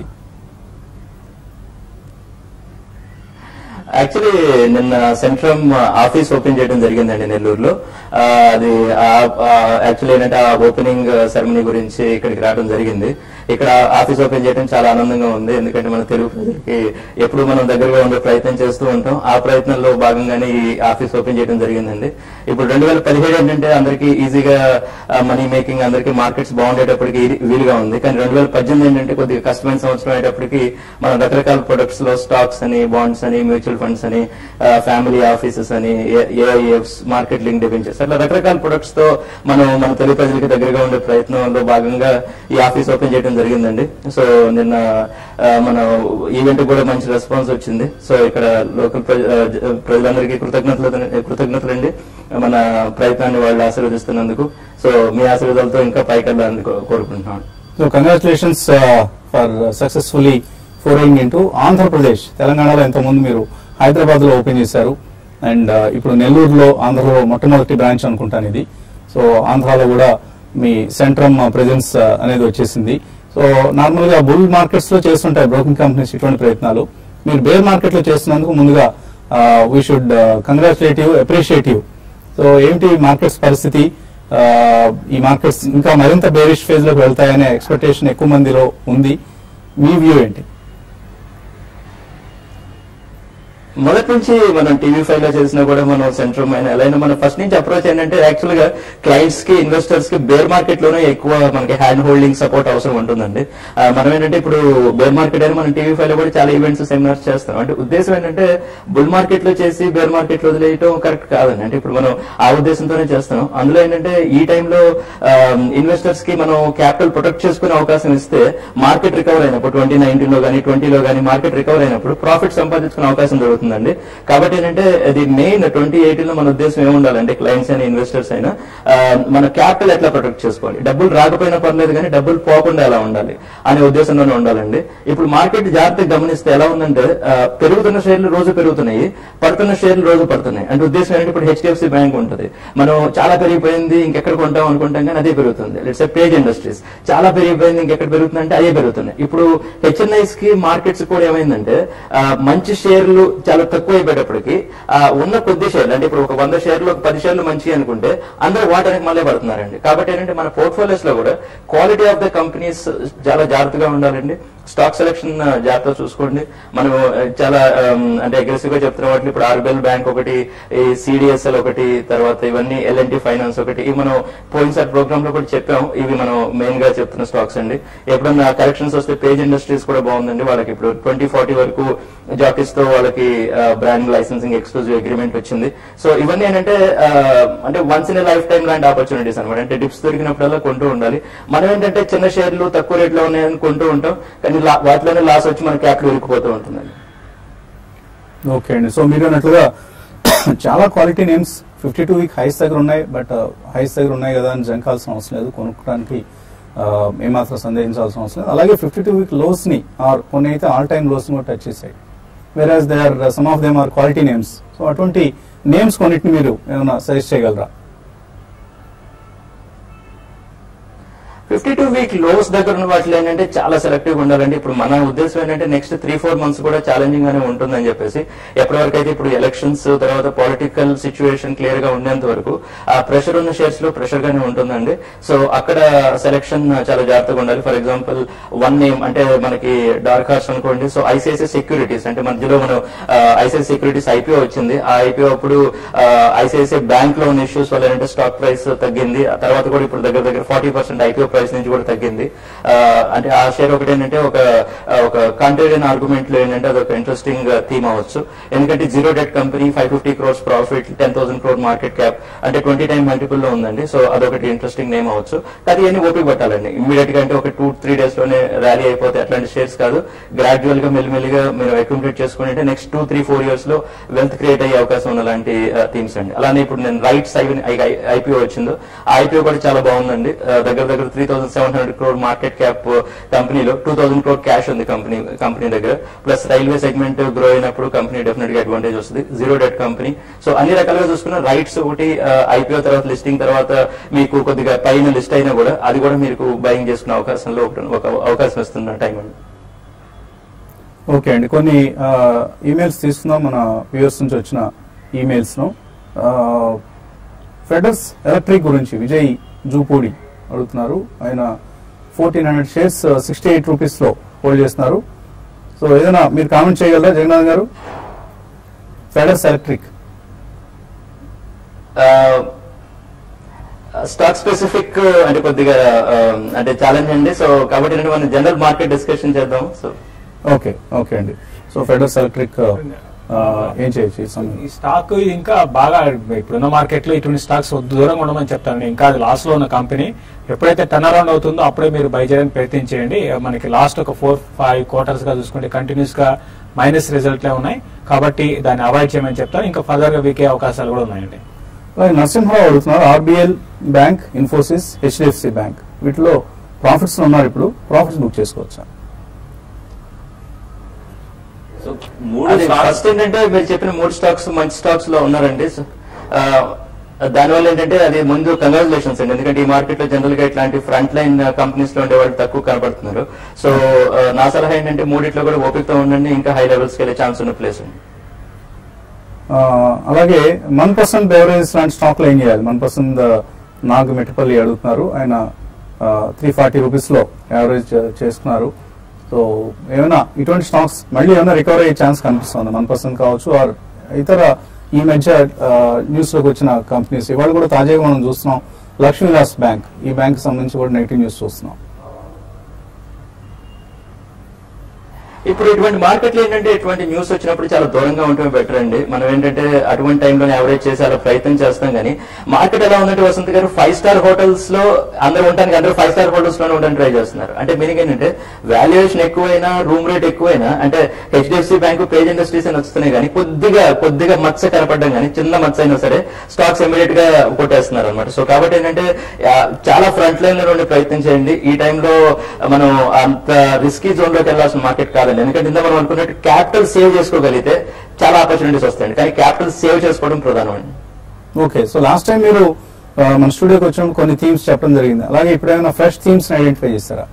యాక్చువల్లీ నిన్న సెంట్రమ్ ఆఫీస్ ఓపెన్ చేయడం జరిగిందండి నెల్లూరులో ఆ, అది యాక్చువల్లీ ఏంటంటే ఆ ఓపెనింగ్ సెరమనీ గురించి ఇక్కడికి రావడం జరిగింది ఇక్కడ ఆఫీస్ ఓపెన్ చేయడం చాలా ఆనందంగా ఉంది ఎందుకంటే మన తెలుగు ప్రజలకి ఎప్పుడు మనం దగ్గరగా ఉండే ప్రయత్నం చేస్తూ ఉంటాం ఆ ప్రయత్నంలో భాగంగానే ఈ ఆఫీస్ ఓపెన్ చేయడం జరిగిందండి ఇప్పుడు రెండు వేల పదిహేడు ఏంటంటే అందరికీ ఈజీగా మనీ మేకింగ్ అందరికీ మార్కెట్స్ బాగుండేటప్పటికి ఈ- వీలుగా ఉంది కానీ రెండు వేల పద్దెనిమిది ఏంటంటే కొద్దిగా కష్టమైన సంవత్సరం అయ్యేటప్పటికి మనం రకరకాల ప్రొడక్ట్స్ లో స్టాక్స్ అని బాండ్స్ అని మ్యూచువల్ ఫండ్స్ అని ఫ్యామిలీ ఆఫీసెస్ అని ఏఐఎఫ్స్ మార్కెట్ లింక్ డిబెంచర్స్ అట్లా రకరకాల ప్రొడక్ట్స్ తో మనం మన తెలుగు ప్రజలకి దగ్గరగా ఉండే ప్రయత్నంలో భాగంగా ఈ ఆఫీస్ ఓపెన్ చేయడం జరిగిందండి సో నిన్న ఆ, మన ఈవెంట్ కూడా మంచి రెస్పాన్స్ వచ్చింది సో ఇక్కడ లోకల్ ప్రజ- ఆ, జ- ప్రజలందరికీ కృతజ్ఞతలు కృతజ్ఞతలండి మన ప్రయత్నాన్ని వాళ్ళు ఆశీర్వదిస్తున్నందుకు సో మీ ఆశీర్వాదాలతో ఇంకా పైకి వెళ్ళాలని కో- కోరుకుంటున్నాను so congratulations for successfully foraying into Andhra Pradesh తెలంగాణలో ఇంతకుముందు మీరు హైదరాబాద్ లో ఓపెన్ చేశారు అండ్ ఇప్పుడు నెల్లూరులో ఆంధ్రలో మొట్టమొదటి బ్రాంచ్ అనుకుంటాను ఇది సో ఆంధ్రాలో కూడా మీ సెంట్రమ్ ప్రెజెన్స్ అనేది వచ్చేసింది సో నార్మల్ గా బుల్ మార్కెట్స్ లో చేస్తుంటాయి బ్రోకింగ్ కంపెనీస్ ఇటువంటి ప్రయత్నాలు మీరు బేర్ మార్కెట్ లో చేస్తున్నందుకు ముందుగా we should congratulative appreciative so ఏంటి మార్కెట్స్ పరిస్థితి ఆ, ఈ మార్కెట్స్ ఇంకా మరింత బేరిష్ ఫేజ్ లోకి వెళ్తాయనే ఎక్స్పెక్టేషన్ ఎక్కువ మందిలో ఉంది మీ వ్యూ ఏంటి మొదటి నుంచి మనం టీవీ ఫైవ్ లో చేసినా కూడా మనం సెంట్రమ్ అయినా ఎలా అయినా మనం ఫస్ట్ నుంచి అప్రోచ్ ఏంటంటే యాక్చువల్ గా క్లయింట్స్ కి ఇన్వెస్టర్స్ కి బేర్ మార్కెట్ లోనే ఎక్కువ మనకి హ్యాండ్ హోల్డింగ్ సపోర్ట్ అవసరం ఉంటుందండి ఆ, మనం ఏంటంటే ఇప్పుడు బేర్ మార్కెట్ అయినా మనం టీవీ ఫైవ్ లో కూడా చాలా ఈవెంట్స్ సెమినార్స్ చేస్తాం అంటే ఉద్దేశం ఏంటంటే బుల్ మార్కెట్ లో చేసి బేర్ మార్కెట్ లో వదిలేయటం కరెక్ట్ కాదండి అంటే ఇప్పుడు మనం ఆ ఉద్దేశంతోనే చేస్తాం అందులో ఏంటంటే ఈ టైంలో ఇన్వెస్టర్స్ కి మనం క్యాపిటల్ ప్రొటెక్ట్ చేసుకునే అవకాశం ఇస్తే మార్కెట్ రికవర్ అయినప్పుడు ట్వంటీ నైన్టీన్ లో కానీ ట్వంటీలో కానీ మార్కెట్ రికవర్ అయినప్పుడు ప్రాఫిట్ సంపాదించుకునే అవకాశం దొరుకుతుందండి కాబట్టి ఏంటంటే అది మెయిన్ ట్వంటీ ఎయిటీన్ లో మన ఉద్దేశం ఏముండాలంటే క్లయింట్స్ అయినా ఇన్వెస్టర్స్ అయినా ఆ, మన క్యాపిటల్ ఎట్లా ప్రొటెక్ట్ చేసుకోవాలి డబ్బులు రాకపోయినా పర్లేదు కానీ డబ్బులు పోకుండా ఎలా ఉండాలి అనే ఉద్దేశంలోనే ఉండాలండి ఇప్పుడు మార్కెట్ జాగ్రత్తగా గమనిస్తే ఎలా ఉందంటే ఆ, పెరుగుతున్న షేర్లు రోజు పెరుగుతున్నాయి పడుతున్న షేర్లు రోజు పడుతున్నాయి అంటే ఉద్దేశం ఏంటంటే ఇప్పుడు హెచ్డిఎఫ్సి బ్యాంక్ ఉంటుంది మనం చాలా పెరిగిపోయింది ఇంకెక్కడ కొంటాం అనుకుంటాం కానీ అదే పెరుగుతుంది లెట్స్ పేజ్ ఇండస్ట్రీస్ చాలా పెరిగిపోయింది ఇంకెక్కడ పెరుగుతుంది అంటే అదే పెరుగుతున్నాయి ఇప్పుడు హెచ్ఎన్ఐస్ కి మార్కెట్స్ కూడా ఏమైందంటే ఆ, మంచి షేర్లు చాలా తక్కువ అయిపోయేటప్పటికి ఆ, ఉన్న కొద్ది షేర్లు అంటే ఇప్పుడు ఒక వంద షేర్లు ఒక పది షేర్లు మంచి అనుకుంటే అందరూ వాటానికి మళ్ళీ పడుతున్నారండి కాబట్టి ఏంటంటే మన పోర్ట్ఫోలియోస్ లో కూడా క్వాలిటీ ఆఫ్ ద కంపెనీస్ చాలా జాగ్రత్తగా ఉండాలండి స్టాక్ సెలక్షన్ జాగ్రత్తగా చూసుకోండి మనం ఆ, చాలా ఆమ్, అంటే అగ్రెసివ్ గా చెప్తున్న వాటిని ఇప్పుడు ఆర్బిఎల్ బ్యాంక్ ఒకటి ఈ సిడిఎస్ఎల్ ఒకటి తర్వాత ఇవన్నీ ఎల్ఎన్టీ ఫైనాన్స్ ఒకటి ఇవి మనం పోయినసారి ప్రోగ్రామ్ లో కూడా చెప్పాం ఇవి మనం మెయిన్ గా చెప్తున్న స్టాక్స్ అండి ఎప్పుడన్నా కరెక్షన్స్ వస్తే పేజ్ ఇండస్ట్రీస్ కూడా బాగుందండి వాళ్ళకి ఇప్పుడు ట్వంటీ ఫార్టీ వరకు జాకీస్ తో వాళ్ళకి బ్రాండ్ లైసెన్సింగ్ ఎక్స్క్లూజివ్ అగ్రిమెంట్ వచ్చింది సో ఇవన్నీ ఏంటంటే ఆ, అంటే వన్స్ ఇన్ లైఫ్ టైం లాంటి ఆపర్చునిటీస్ అనమాట అంటే డిప్స్ దొరికినప్పుడల్లా కొంటూ ఉండాలి మనం ఏంటంటే చిన్న షేర్లు తక్కువ రేట్లో ఉన్నాయని కొంటూ ఉంటాం కానీ లా- వాటిలోనే లాస్ వచ్చి మన క్యాపిటల్ ఇరుక్కుపోతూ ఉంటుందండి ఓకే అండి సో మీరు అన్నట్లుగా చాలా quality names fifty two week highs దగ్గర ఉన్నాయి బట్ హైస్ దగ్గర ఉన్నాయి కదా అని జంకాల్సిన అవసరం లేదు కొనుక్కోవడానికి ఆ, ఏమాత్రం సందేహించాల్సిన అవసరం లేదు అలాగే ఫిఫ్టీ టూ వీక్ లోస్ ని ఆర్ కొన్ని అయితే ఆల్ టైమ్ లోస్ ని కూడా టచ్ చేశాయి whereas they are some of them are quality names so అటువంటి నేమ్స్ కొన్నిటిని మీరు ఏమైనా సజెస్ట్ చేయగలరా ఫిఫ్టీ టూ వీక్ లోస్ దగ్గర ఉన్న వాటిలో ఏంటంటే చాలా సెలెక్టివ్ ఉండాలండి ఇప్పుడు మన ఉద్దేశం ఏంటంటే నెక్స్ట్ త్రీ ఫోర్ మంత్స్ కూడా ఛాలెంజింగ్ గానే ఉంటుందని చెప్పేసి ఎప్పటి వరకు అయితే ఇప్పుడు ఎలక్షన్స్ తర్వాత పొలిటికల్ సిచ్యువేషన్ క్లియర్ గా ఉండేంత వరకు ఆ ప్రెషర్ ఉన్న షేర్స్ లో ప్రెషర్ గానే ఉంటుందండి సో అక్కడ సెలెక్షన్ చాలా జాగ్రత్తగా ఉండాలి ఫర్ ఎగ్జాంపుల్ వన్ నేమ్ అంటే మనకి డార్క్ హార్స్ అనుకోండి సో ఐసిఐసిఐ సెక్యూరిటీస్ అంటే మధ్యలో మనం ఐసిఐసిఐ సెక్యూరిటీస్ ఐపీఓ వచ్చింది ఆ ఐపీఓ అప్పుడు ఐసిఐసిఐ బ్యాంక్ లో ఉన్న ఇష్యూస్ వల్ల ఏంటంటే స్టాక్ ప్రైస్ తగ్గింది ఆ తర్వాత కూడా ఇప్పుడు దగ్గర దగ్గర forty percent IPO price price నుంచి కూడా తగ్గింది ఆ, అంటే ఆ షేర్ ఒకటి ఏంటంటే ఒక ఆ, ఒక కాంట్రేరియన్ ఆర్గ్యుమెంట్ లో ఏంటంటే అదొక ఇంట్రెస్టింగ్ థీమ్ అవ్వచ్చు ఎందుకంటే zero debt company five fifty crores profit ten thousand crore market cap అంటే ట్వంటీ టైమ్ మల్టిపుల్ లో ఉందండి సో అదొకటి ఇంట్రెస్టింగ్ నేమ్ అవ్వచ్చు కానీ ఇవన్నీ ఓపిక పట్టాలండి ఇమీడియట్ గా అంటే ఒక టూ త్రీ డేస్ లోనే ర్యాలీ అయిపోతే అట్లాంటి షేర్స్ కాదు గ్రాడ్యువల్ గా మెల్లిమెల్లిగా మీరు అక్యుమిలేట్ చేసుకుని అంటే next two three four years లో వెల్త్ క్రియేట్ అయ్యే అవకాశం ఉన్న లాంటి థీమ్స్ అండి అలానే ఇప్పుడు నేను రైట్ సైవెన్ ఐపీఓ వచ్చిందో ఆ ఐపీఓ కూడా చాలా బాగుందండి ఆ, దగ్గర దగ్గర three thousand seven hundred crore market cap కంపెనీలో టూ థౌసండ్ క్రోర్ క్యాష్ ఉంది కంపెనీ కంపెనీ దగ్గర ప్లస్ రైల్వే సెగ్మెంట్ గ్రో అయినప్పుడు కంపెనీ డెఫినెట్ గా అడ్వాంటేజ్ వస్తుంది జీరో డెట్ కంపెనీ సో అన్ని రకాలుగా చూసుకున్న రైట్స్ ఒకటి ఐపీఓ తర్వాత లిస్టింగ్ తర్వాత మీకు కొద్దిగా పైన లిస్ట్ అయినా కూడా అది కూడా మీకు బయింగ్ చేసుకునే అవకాశంలో ఒకటి- ఒక అవకాశం ఇస్తున్న టైం అండి ఓకే అండి కొన్ని ఈమెయిల్స్ తీసుకుందాం మన వ్యూవర్స్ నుంచి వచ్చిన ఈమెయిల్స్ ను ఫెడర్స్ ఎలక్ట్రిక్ గురించి విజయ్ జూపూడి అడుగుతున్నారు ఆయన fourteen hundred shares sixty eight rupees లో హోల్డ్ చేస్తున్నారు సో ఏదైనా మీరు కామెంట్ చేయగలరా జగన్నాథ్ గారు ఫెడర్స్ ఎలక్ట్రిక్ స్టాక్ స్పెసిఫిక్ అంటే కొద్దిగా ఆ, అంటే ఛాలెంజ్ అండి సో కాబట్టి ఏంటంటే మనం జనరల్ మార్కెట్ డిస్కషన్ చేద్దాం సో ఓకే ఓకే అండి సో ఫెడర్స్ ఎలక్ట్రిక్ ఏం చేయొచ్చు ఈ సమయంలో ఈ స్టాక్ ఇది ఇంకా బాగా ఇప్పుడున్న మార్కెట్ లో ఇటువంటి స్టాక్స్ దూరంగా ఉండమని చెప్తాను ఇంకా అది లాస్ లో ఉన్న కంపెనీ ఎప్పుడైతే టర్న్ అరౌండ్ అవుతుందో అప్పుడే మీరు బై చేయడానికి ప్రయత్నించేయండి మనకి లాస్ట్ ఒక ఫోర్ ఫైవ్ క్వార్టర్స్ గా చూసుకుంటే కంటిన్యూస్ గా మైనస్ రిజల్ట్లే ఉన్నాయి కాబట్టి దాన్ని అవాయిడ్ చేయమని చెప్తాను ఇంకా ఫర్దర్ గా వీకే అవకాశాలు కూడా ఉన్నాయండి అలాగే నరసింహరావు అడుగుతున్నారు RBL bank Infosys HDFC bank వీటిలో ప్రాఫిట్స్ ఉన్నారు ఇప్పుడు ప్రాఫిట్స్ బుక్ చేసుకోవచ్చా సో మూడు అది stocks- ఫస్ట్ ఏంటంటే మీరు చెప్పిన మూడు స్టాక్స్ మంచి స్టాక్స్ లో ఉన్నారండి సో, ఆ, దానివల్ల ఏంటంటే అది ముందు కంగ్రాచులేషన్స్ అండి ఎందుకంటే ఈ మార్కెట్ లో జనరల్ గా ఇట్లాంటి ఫ్రంట్ లైన్ కంపెనీస్ లో ఉండే వాళ్ళు తక్కువ కనబడుతున్నారు సో ఆ, నా సలహా ఏంటంటే మూడిట్లో కూడా ఓపికతో ఉండండి ఇంకా హై లెవెల్స్ కి వెళ్ళే ఛాన్స్ ఉన్న ప్లేస్ అండి ఆ, అలాగే మన్ పర్సెంట్ బెవరేజెస్ లాంటి స్టాక్ లో ఏం చేయాలి మన్ పర్సెంట్ నాగ్ మెట్టపల్లి అడుగుతున్నారు ఆయన త్రీ ఫార్టీ రూపీస్ లో యావరేజ్ చేసుకున్నారు సో ఏమైనా ఇటువంటి స్టాక్స్ మళ్ళీ ఏమైనా రికవర్ అయ్యే ఛాన్స్ కనిపిస్తుంది మన్ పర్సెంట్ కావచ్చు ఆర్ ఇతర ఈ మధ్య న్యూస్ లోకి వచ్చిన కంపెనీస్ ఇవాళ కూడా తాజాగా మనం చూస్తున్నాం లక్ష్మీ విలాస్ బ్యాంక్ ఈ బ్యాంక్ సంబంధించి కూడా నెగిటివ్ న్యూస్ చూస్తున్నాం ఇప్పుడు ఇటువంటి మార్కెట్లు ఏంటంటే ఇటువంటి న్యూస్ వచ్చినప్పుడు చాలా దూరంగా ఉండటమే బెటర్ అండి మనం ఏంటంటే అటువంటి టైంలో యావరేజ్ చేసి అలా ప్రయత్నం చేస్తాం కానీ మార్కెట్ ఎలా ఉందంటే వసంత్ గారు ఫైవ్ స్టార్ హోటల్స్ లో అందరూ ఉండడానికి అందరూ ఫైవ్ స్టార్ హోటల్స్ లోనే ఉండడానికి ట్రై చేస్తున్నారు అంటే మీనింగ్ ఏంటంటే వాల్యుయేషన్ ఎక్కువైనా రూమ్ రేట్ ఎక్కువైనా అంటే హెచ్డిఎఫ్సి బ్యాంక్ పేజ్ ఇండస్ట్రీస్ అని వస్తున్నాయి కానీ కొద్దిగా కొద్దిగా మచ్చ కనపడడం కానీ చిన్న మచ్చ అయినా సరే స్టాక్స్ ఇమీడియట్ గా కొట్టేస్తున్నారు అనమాట సో కాబట్టి ఏంటంటే ఆ, చాలా ఫ్రంట్ లైన్ లో ఉండే ప్రయత్నం చేయండి ఈ టైంలో మనం అంత రిస్కీ జోన్ లోకి వెళ్ళాల్సిన మార్కెట్ కాదండి ఎందుకంటే ఇంత మనం అనుకున్నట్టు క్యాపిటల్ సేవ్ చేసుకోగలిగితే చాలా ఆపర్చునిటీస్ వస్తాయండి కానీ క్యాపిటల్ సేవ్ చేసుకోవడం ప్రధానమండి ఓకే సో లాస్ట్ టైం మీరు ఆ, మన స్టూడియోకి వచ్చినప్పుడు కొన్ని థీమ్స్ చెప్పడం జరిగింది అలాగే ఇప్పుడు ఏమైనా ఫ్రెష్ థీమ్స్ ఐడెంటిఫై చేస్తారా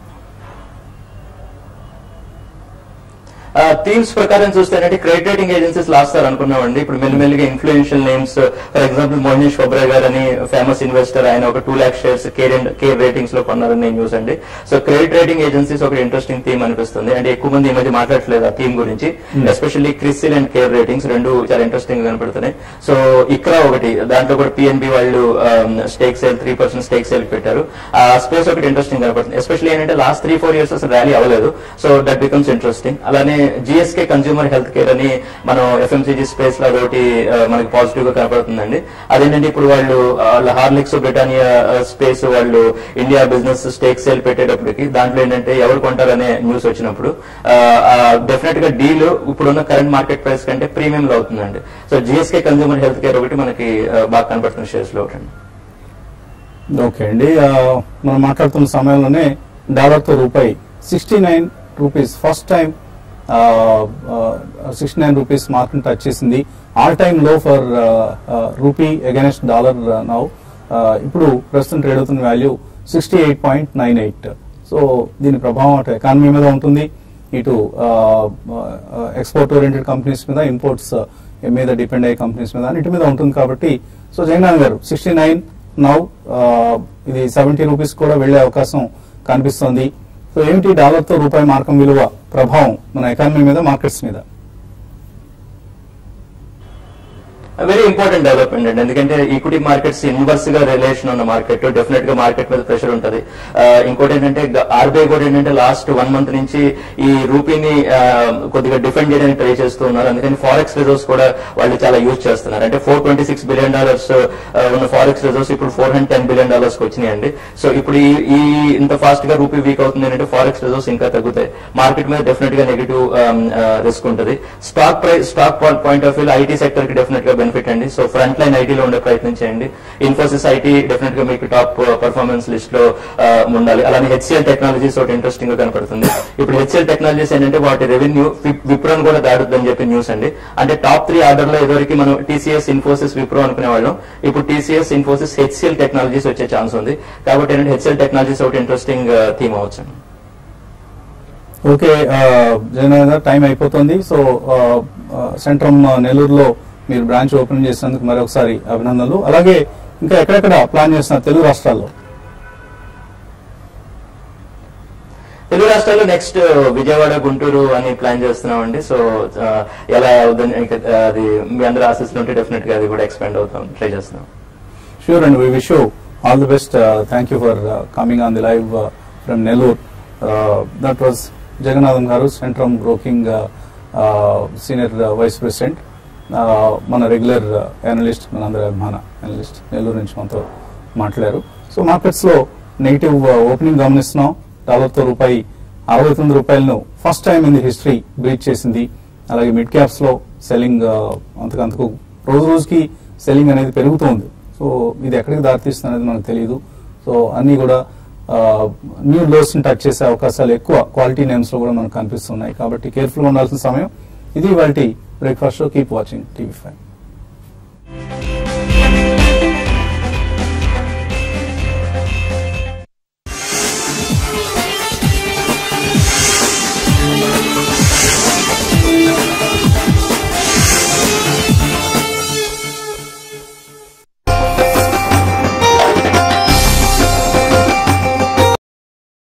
థీమ్స్ ప్రకారం చూస్తేనంటే credit rating agencies last sir అనుకున్నామండి ఇప్పుడు మెల్లిమెల్లిగా influential names for example Mohnish Pabrai garu అని ఫేమస్ ఇన్వెస్టర్ ఆయన ఒక two lakh shares CARE and CARE ratings లో కొన్నారని నేను న్యూస్ అండి సో క్రెడిట్ రేటింగ్ ఏజెన్సీస్ ఒక ఇంట్రెస్టింగ్ థీమ్ అనిపిస్తుంది అంటే ఎక్కువ మంది ఈ మధ్య మాట్లాడట్లేదు ఆ థీమ్ గురించి especially CRISIL and CARE ratings రెండు చాలా ఇంట్రెస్టింగ్ గా కనపడుతున్నాయి సో ఇక్కడ ఒకటి దాంట్లో కూడా పిఎన్బి వాళ్ళు stake sale three percent stake sale పెట్టారు ఆ స్పేస్ ఒకటి ఇంట్రెస్టింగ్ కనపడుతుంది ఎస్పెషల్లీ ఏంటంటే లాస్ట్ త్రీ ఫోర్ ఇయర్స్ అసలు ర్యాలీ అవ్వలేదు సో దట్ బికమ్స్ ఇంట్రెస్టింగ్ అలానే జిఎస్కే కన్స్యూమర్ హెల్త్ కేర్ అని మనం ఎఫ్ఎంసీజీ స్పేస్ లో అదొకటి ఆ, మనకి పాజిటివ్ గా కనపడుతుందండి అదేంటంటే ఇప్పుడు వాళ్ళు హార్లిక్స్ బ్రిటానియా స్పేస్ వాళ్ళు ఇండియా బిజినెస్ స్టేక్ సేల్ పెట్టేటప్పటికి దాంట్లో ఏంటంటే ఎవరు కొంటారనే న్యూస్ వచ్చినప్పుడు డెఫినెట్ గా డీల్ ఇప్పుడున్న కరెంట్ మార్కెట్ ప్రైస్ కంటే ప్రీమియం లో అవుతుందండి so GSK consumer health care ఒకటి మనకి ఆ, బాగా కనపడుతున్న షేర్స్ లో ఒకటి ఓకే అండి ఆ, మనం మాట్లాడుతున్న సమయంలోనే డాలర్తో రూపాయి sixty nine rupees first time sixty nine rupees mark touch చేసింది ఆల్ టైమ్ లో for rupee against dollar now ఇప్పుడు ప్రస్తుతం ట్రేడ్ అవుతున్న value sixty eight point nine eight so దీని ప్రభావం అటు ఎకానమీ మీద ఉంటుంది ఇటు ఎక్స్పోర్ట్ ఓరియంటెడ్ కంపెనీస్ మీద ఇంపోర్ట్స్ మీద డిపెండ్ అయ్యే కంపెనీస్ మీద అన్నిటి మీద ఉంటుంది కాబట్టి so Jagannath garu sixty nine now ఇది సెవెంటీ రూపీస్ కూడా వెళ్లే అవకాశం కనిపిస్తోంది సో ఏమిటి డాలర్ తో రూపాయి మార్కం విలువ ప్రభావం మన ఎకానమీ మీద మార్కెట్స్ మీద వెరీ ఇంపార్టెంట్ డెవలప్మెంట్ అండి ఎందుకంటే ఈక్విటీ మార్కెట్స్ ఇన్వర్స్ గా రిలేషన్ ఉన్న మార్కెట్ డెఫినెట్ గా మార్కెట్ మీద ప్రెషర్ ఉంటుంది ఇంకోటి ఏంటంటే ఆర్బీఐ కూడా ఏంటంటే లాస్ట్ వన్ మంత్ నుంచి ఈ రూపీని ఆ, కొద్దిగా డిఫెండ్ చేయడానికి ట్రై చేస్తూ ఉన్నారు అందుకని ఫారెక్స్ రిజర్వ్స్ కూడా వాళ్ళు చాలా యూజ్ చేస్తున్నారు అంటే four twenty six billion dollars ఉన్న ఫారెక్స్ రిజర్వ్స్ ఇప్పుడు four hundred ten billion dollars వచ్చినాయండి సో ఇప్పుడు ఈ ఈ ఇంత ఫాస్ట్ గా రూపీ వీక్ అవుతుంది అంటే ఫారెక్స్ రిజర్వ్స్ ఇంకా తగ్గుతాయి మార్కెట్ మీద డెఫినెట్ గా నెగిటివ్ రిస్క్ ఉంటుంది stock price stock point of view IT sector కి డెఫినెట్ గా బెనిఫిట్ అండి సో ఫ్రంట్ లైన్ ఐటీలో ఉండే ప్రయత్నం చేయండి ఇన్ఫోసిస్ ఐటీ డెఫినెట్ గా మీకు టాప్ పర్ఫార్మెన్స్ లిస్ట్ లో ఆ, ఉండాలి అలానే హెచ్సిఎల్ టెక్నాలజీస్ ఒకటి ఇంట్రెస్టింగ్ గా కనపడుతుంది ఇప్పుడు హెచ్సిఎల్ టెక్నాలజీస్ ఏంటంటే వాటి రెవెన్యూ విప్రోన్ కూడా దాటుద్దని చెప్పి న్యూస్ అండి అంటే టాప్ త్రీ ఆర్డర్ లో ఇదివరకు మనం టీసీఎస్ ఇన్ఫోసిస్ విప్రో అనుకునే వాళ్ళం ఇప్పుడు టీసీఎస్ ఇన్ఫోసిస్ హెచ్సిఎల్ టెక్నాలజీస్ వచ్చే ఛాన్స్ ఉంది కాబట్టి ఏంటంటే హెచ్సిఎల్ టెక్నాలజీస్ ఒకటి ఇంట్రెస్టింగ్ థీమ్ అవచ్చు ఓకే జగన్ టైం అయిపోతుంది సో ఆ, ఆ, సెంట్రమ్ ఆ, నెల్లూరులో మీరు బ్రాంచ్ ఓపెన్ చేసినందుకు మరొకసారి అభినందనలు అలాగే ఇంకా ఎక్కడెక్కడ ప్లాన్ చేస్తున్నారు తెలుగు రాష్ట్రాల్లో తెలుగు రాష్ట్రాల్లో నెక్స్ట్ విజయవాడ గుంటూరు అని ప్లాన్ చేస్తున్నామండి సో ఆ, ఎలా అవుతుంది ఇంకా, ఆ, అది మీ అందరి ఆశీస్సులు ఉంటే డెఫినెట్ గా అది కూడా ఎక్స్పాండ్ అవుతాం ట్రై చేస్తున్నాం Sure, and we wish you all the best. Uh, thank you for uh, coming on the live uh, from Nellore. Uh, that was Jagannathan Garu, Centrum Broking uh, uh, Senior uh, Vice President. Uh, మన regular analyst మనందరి అభిమాన analyst Nellore నుంచి మనతో మాట్లాడారు so మార్కెట్స్లో negative opening గమనిస్తున్నాం డాలర్తో రూపాయి అరవై తొమ్మిది రూపాయలను first time in the history breach చేసింది అలాగే మిడ్ క్యాప్స్లో సెల్లింగ్ అంతకంతకు రోజు రోజుకి సెల్లింగ్ అనేది పెరుగుతోంది సో ఇది ఎక్కడికి దారితీస్తుంది అనేది మనకు తెలియదు సో అన్ని కూడా న్యూ లోస్ టచ్ చేసే అవకాశాలు ఎక్కువ క్వాలిటీ నేమ్స్ లో కూడా మనకు కనిపిస్తున్నాయి కాబట్టి కేర్ఫుల్ గా ఉండాల్సిన సమయం ఇది వాటి breakfast show keep watching TV five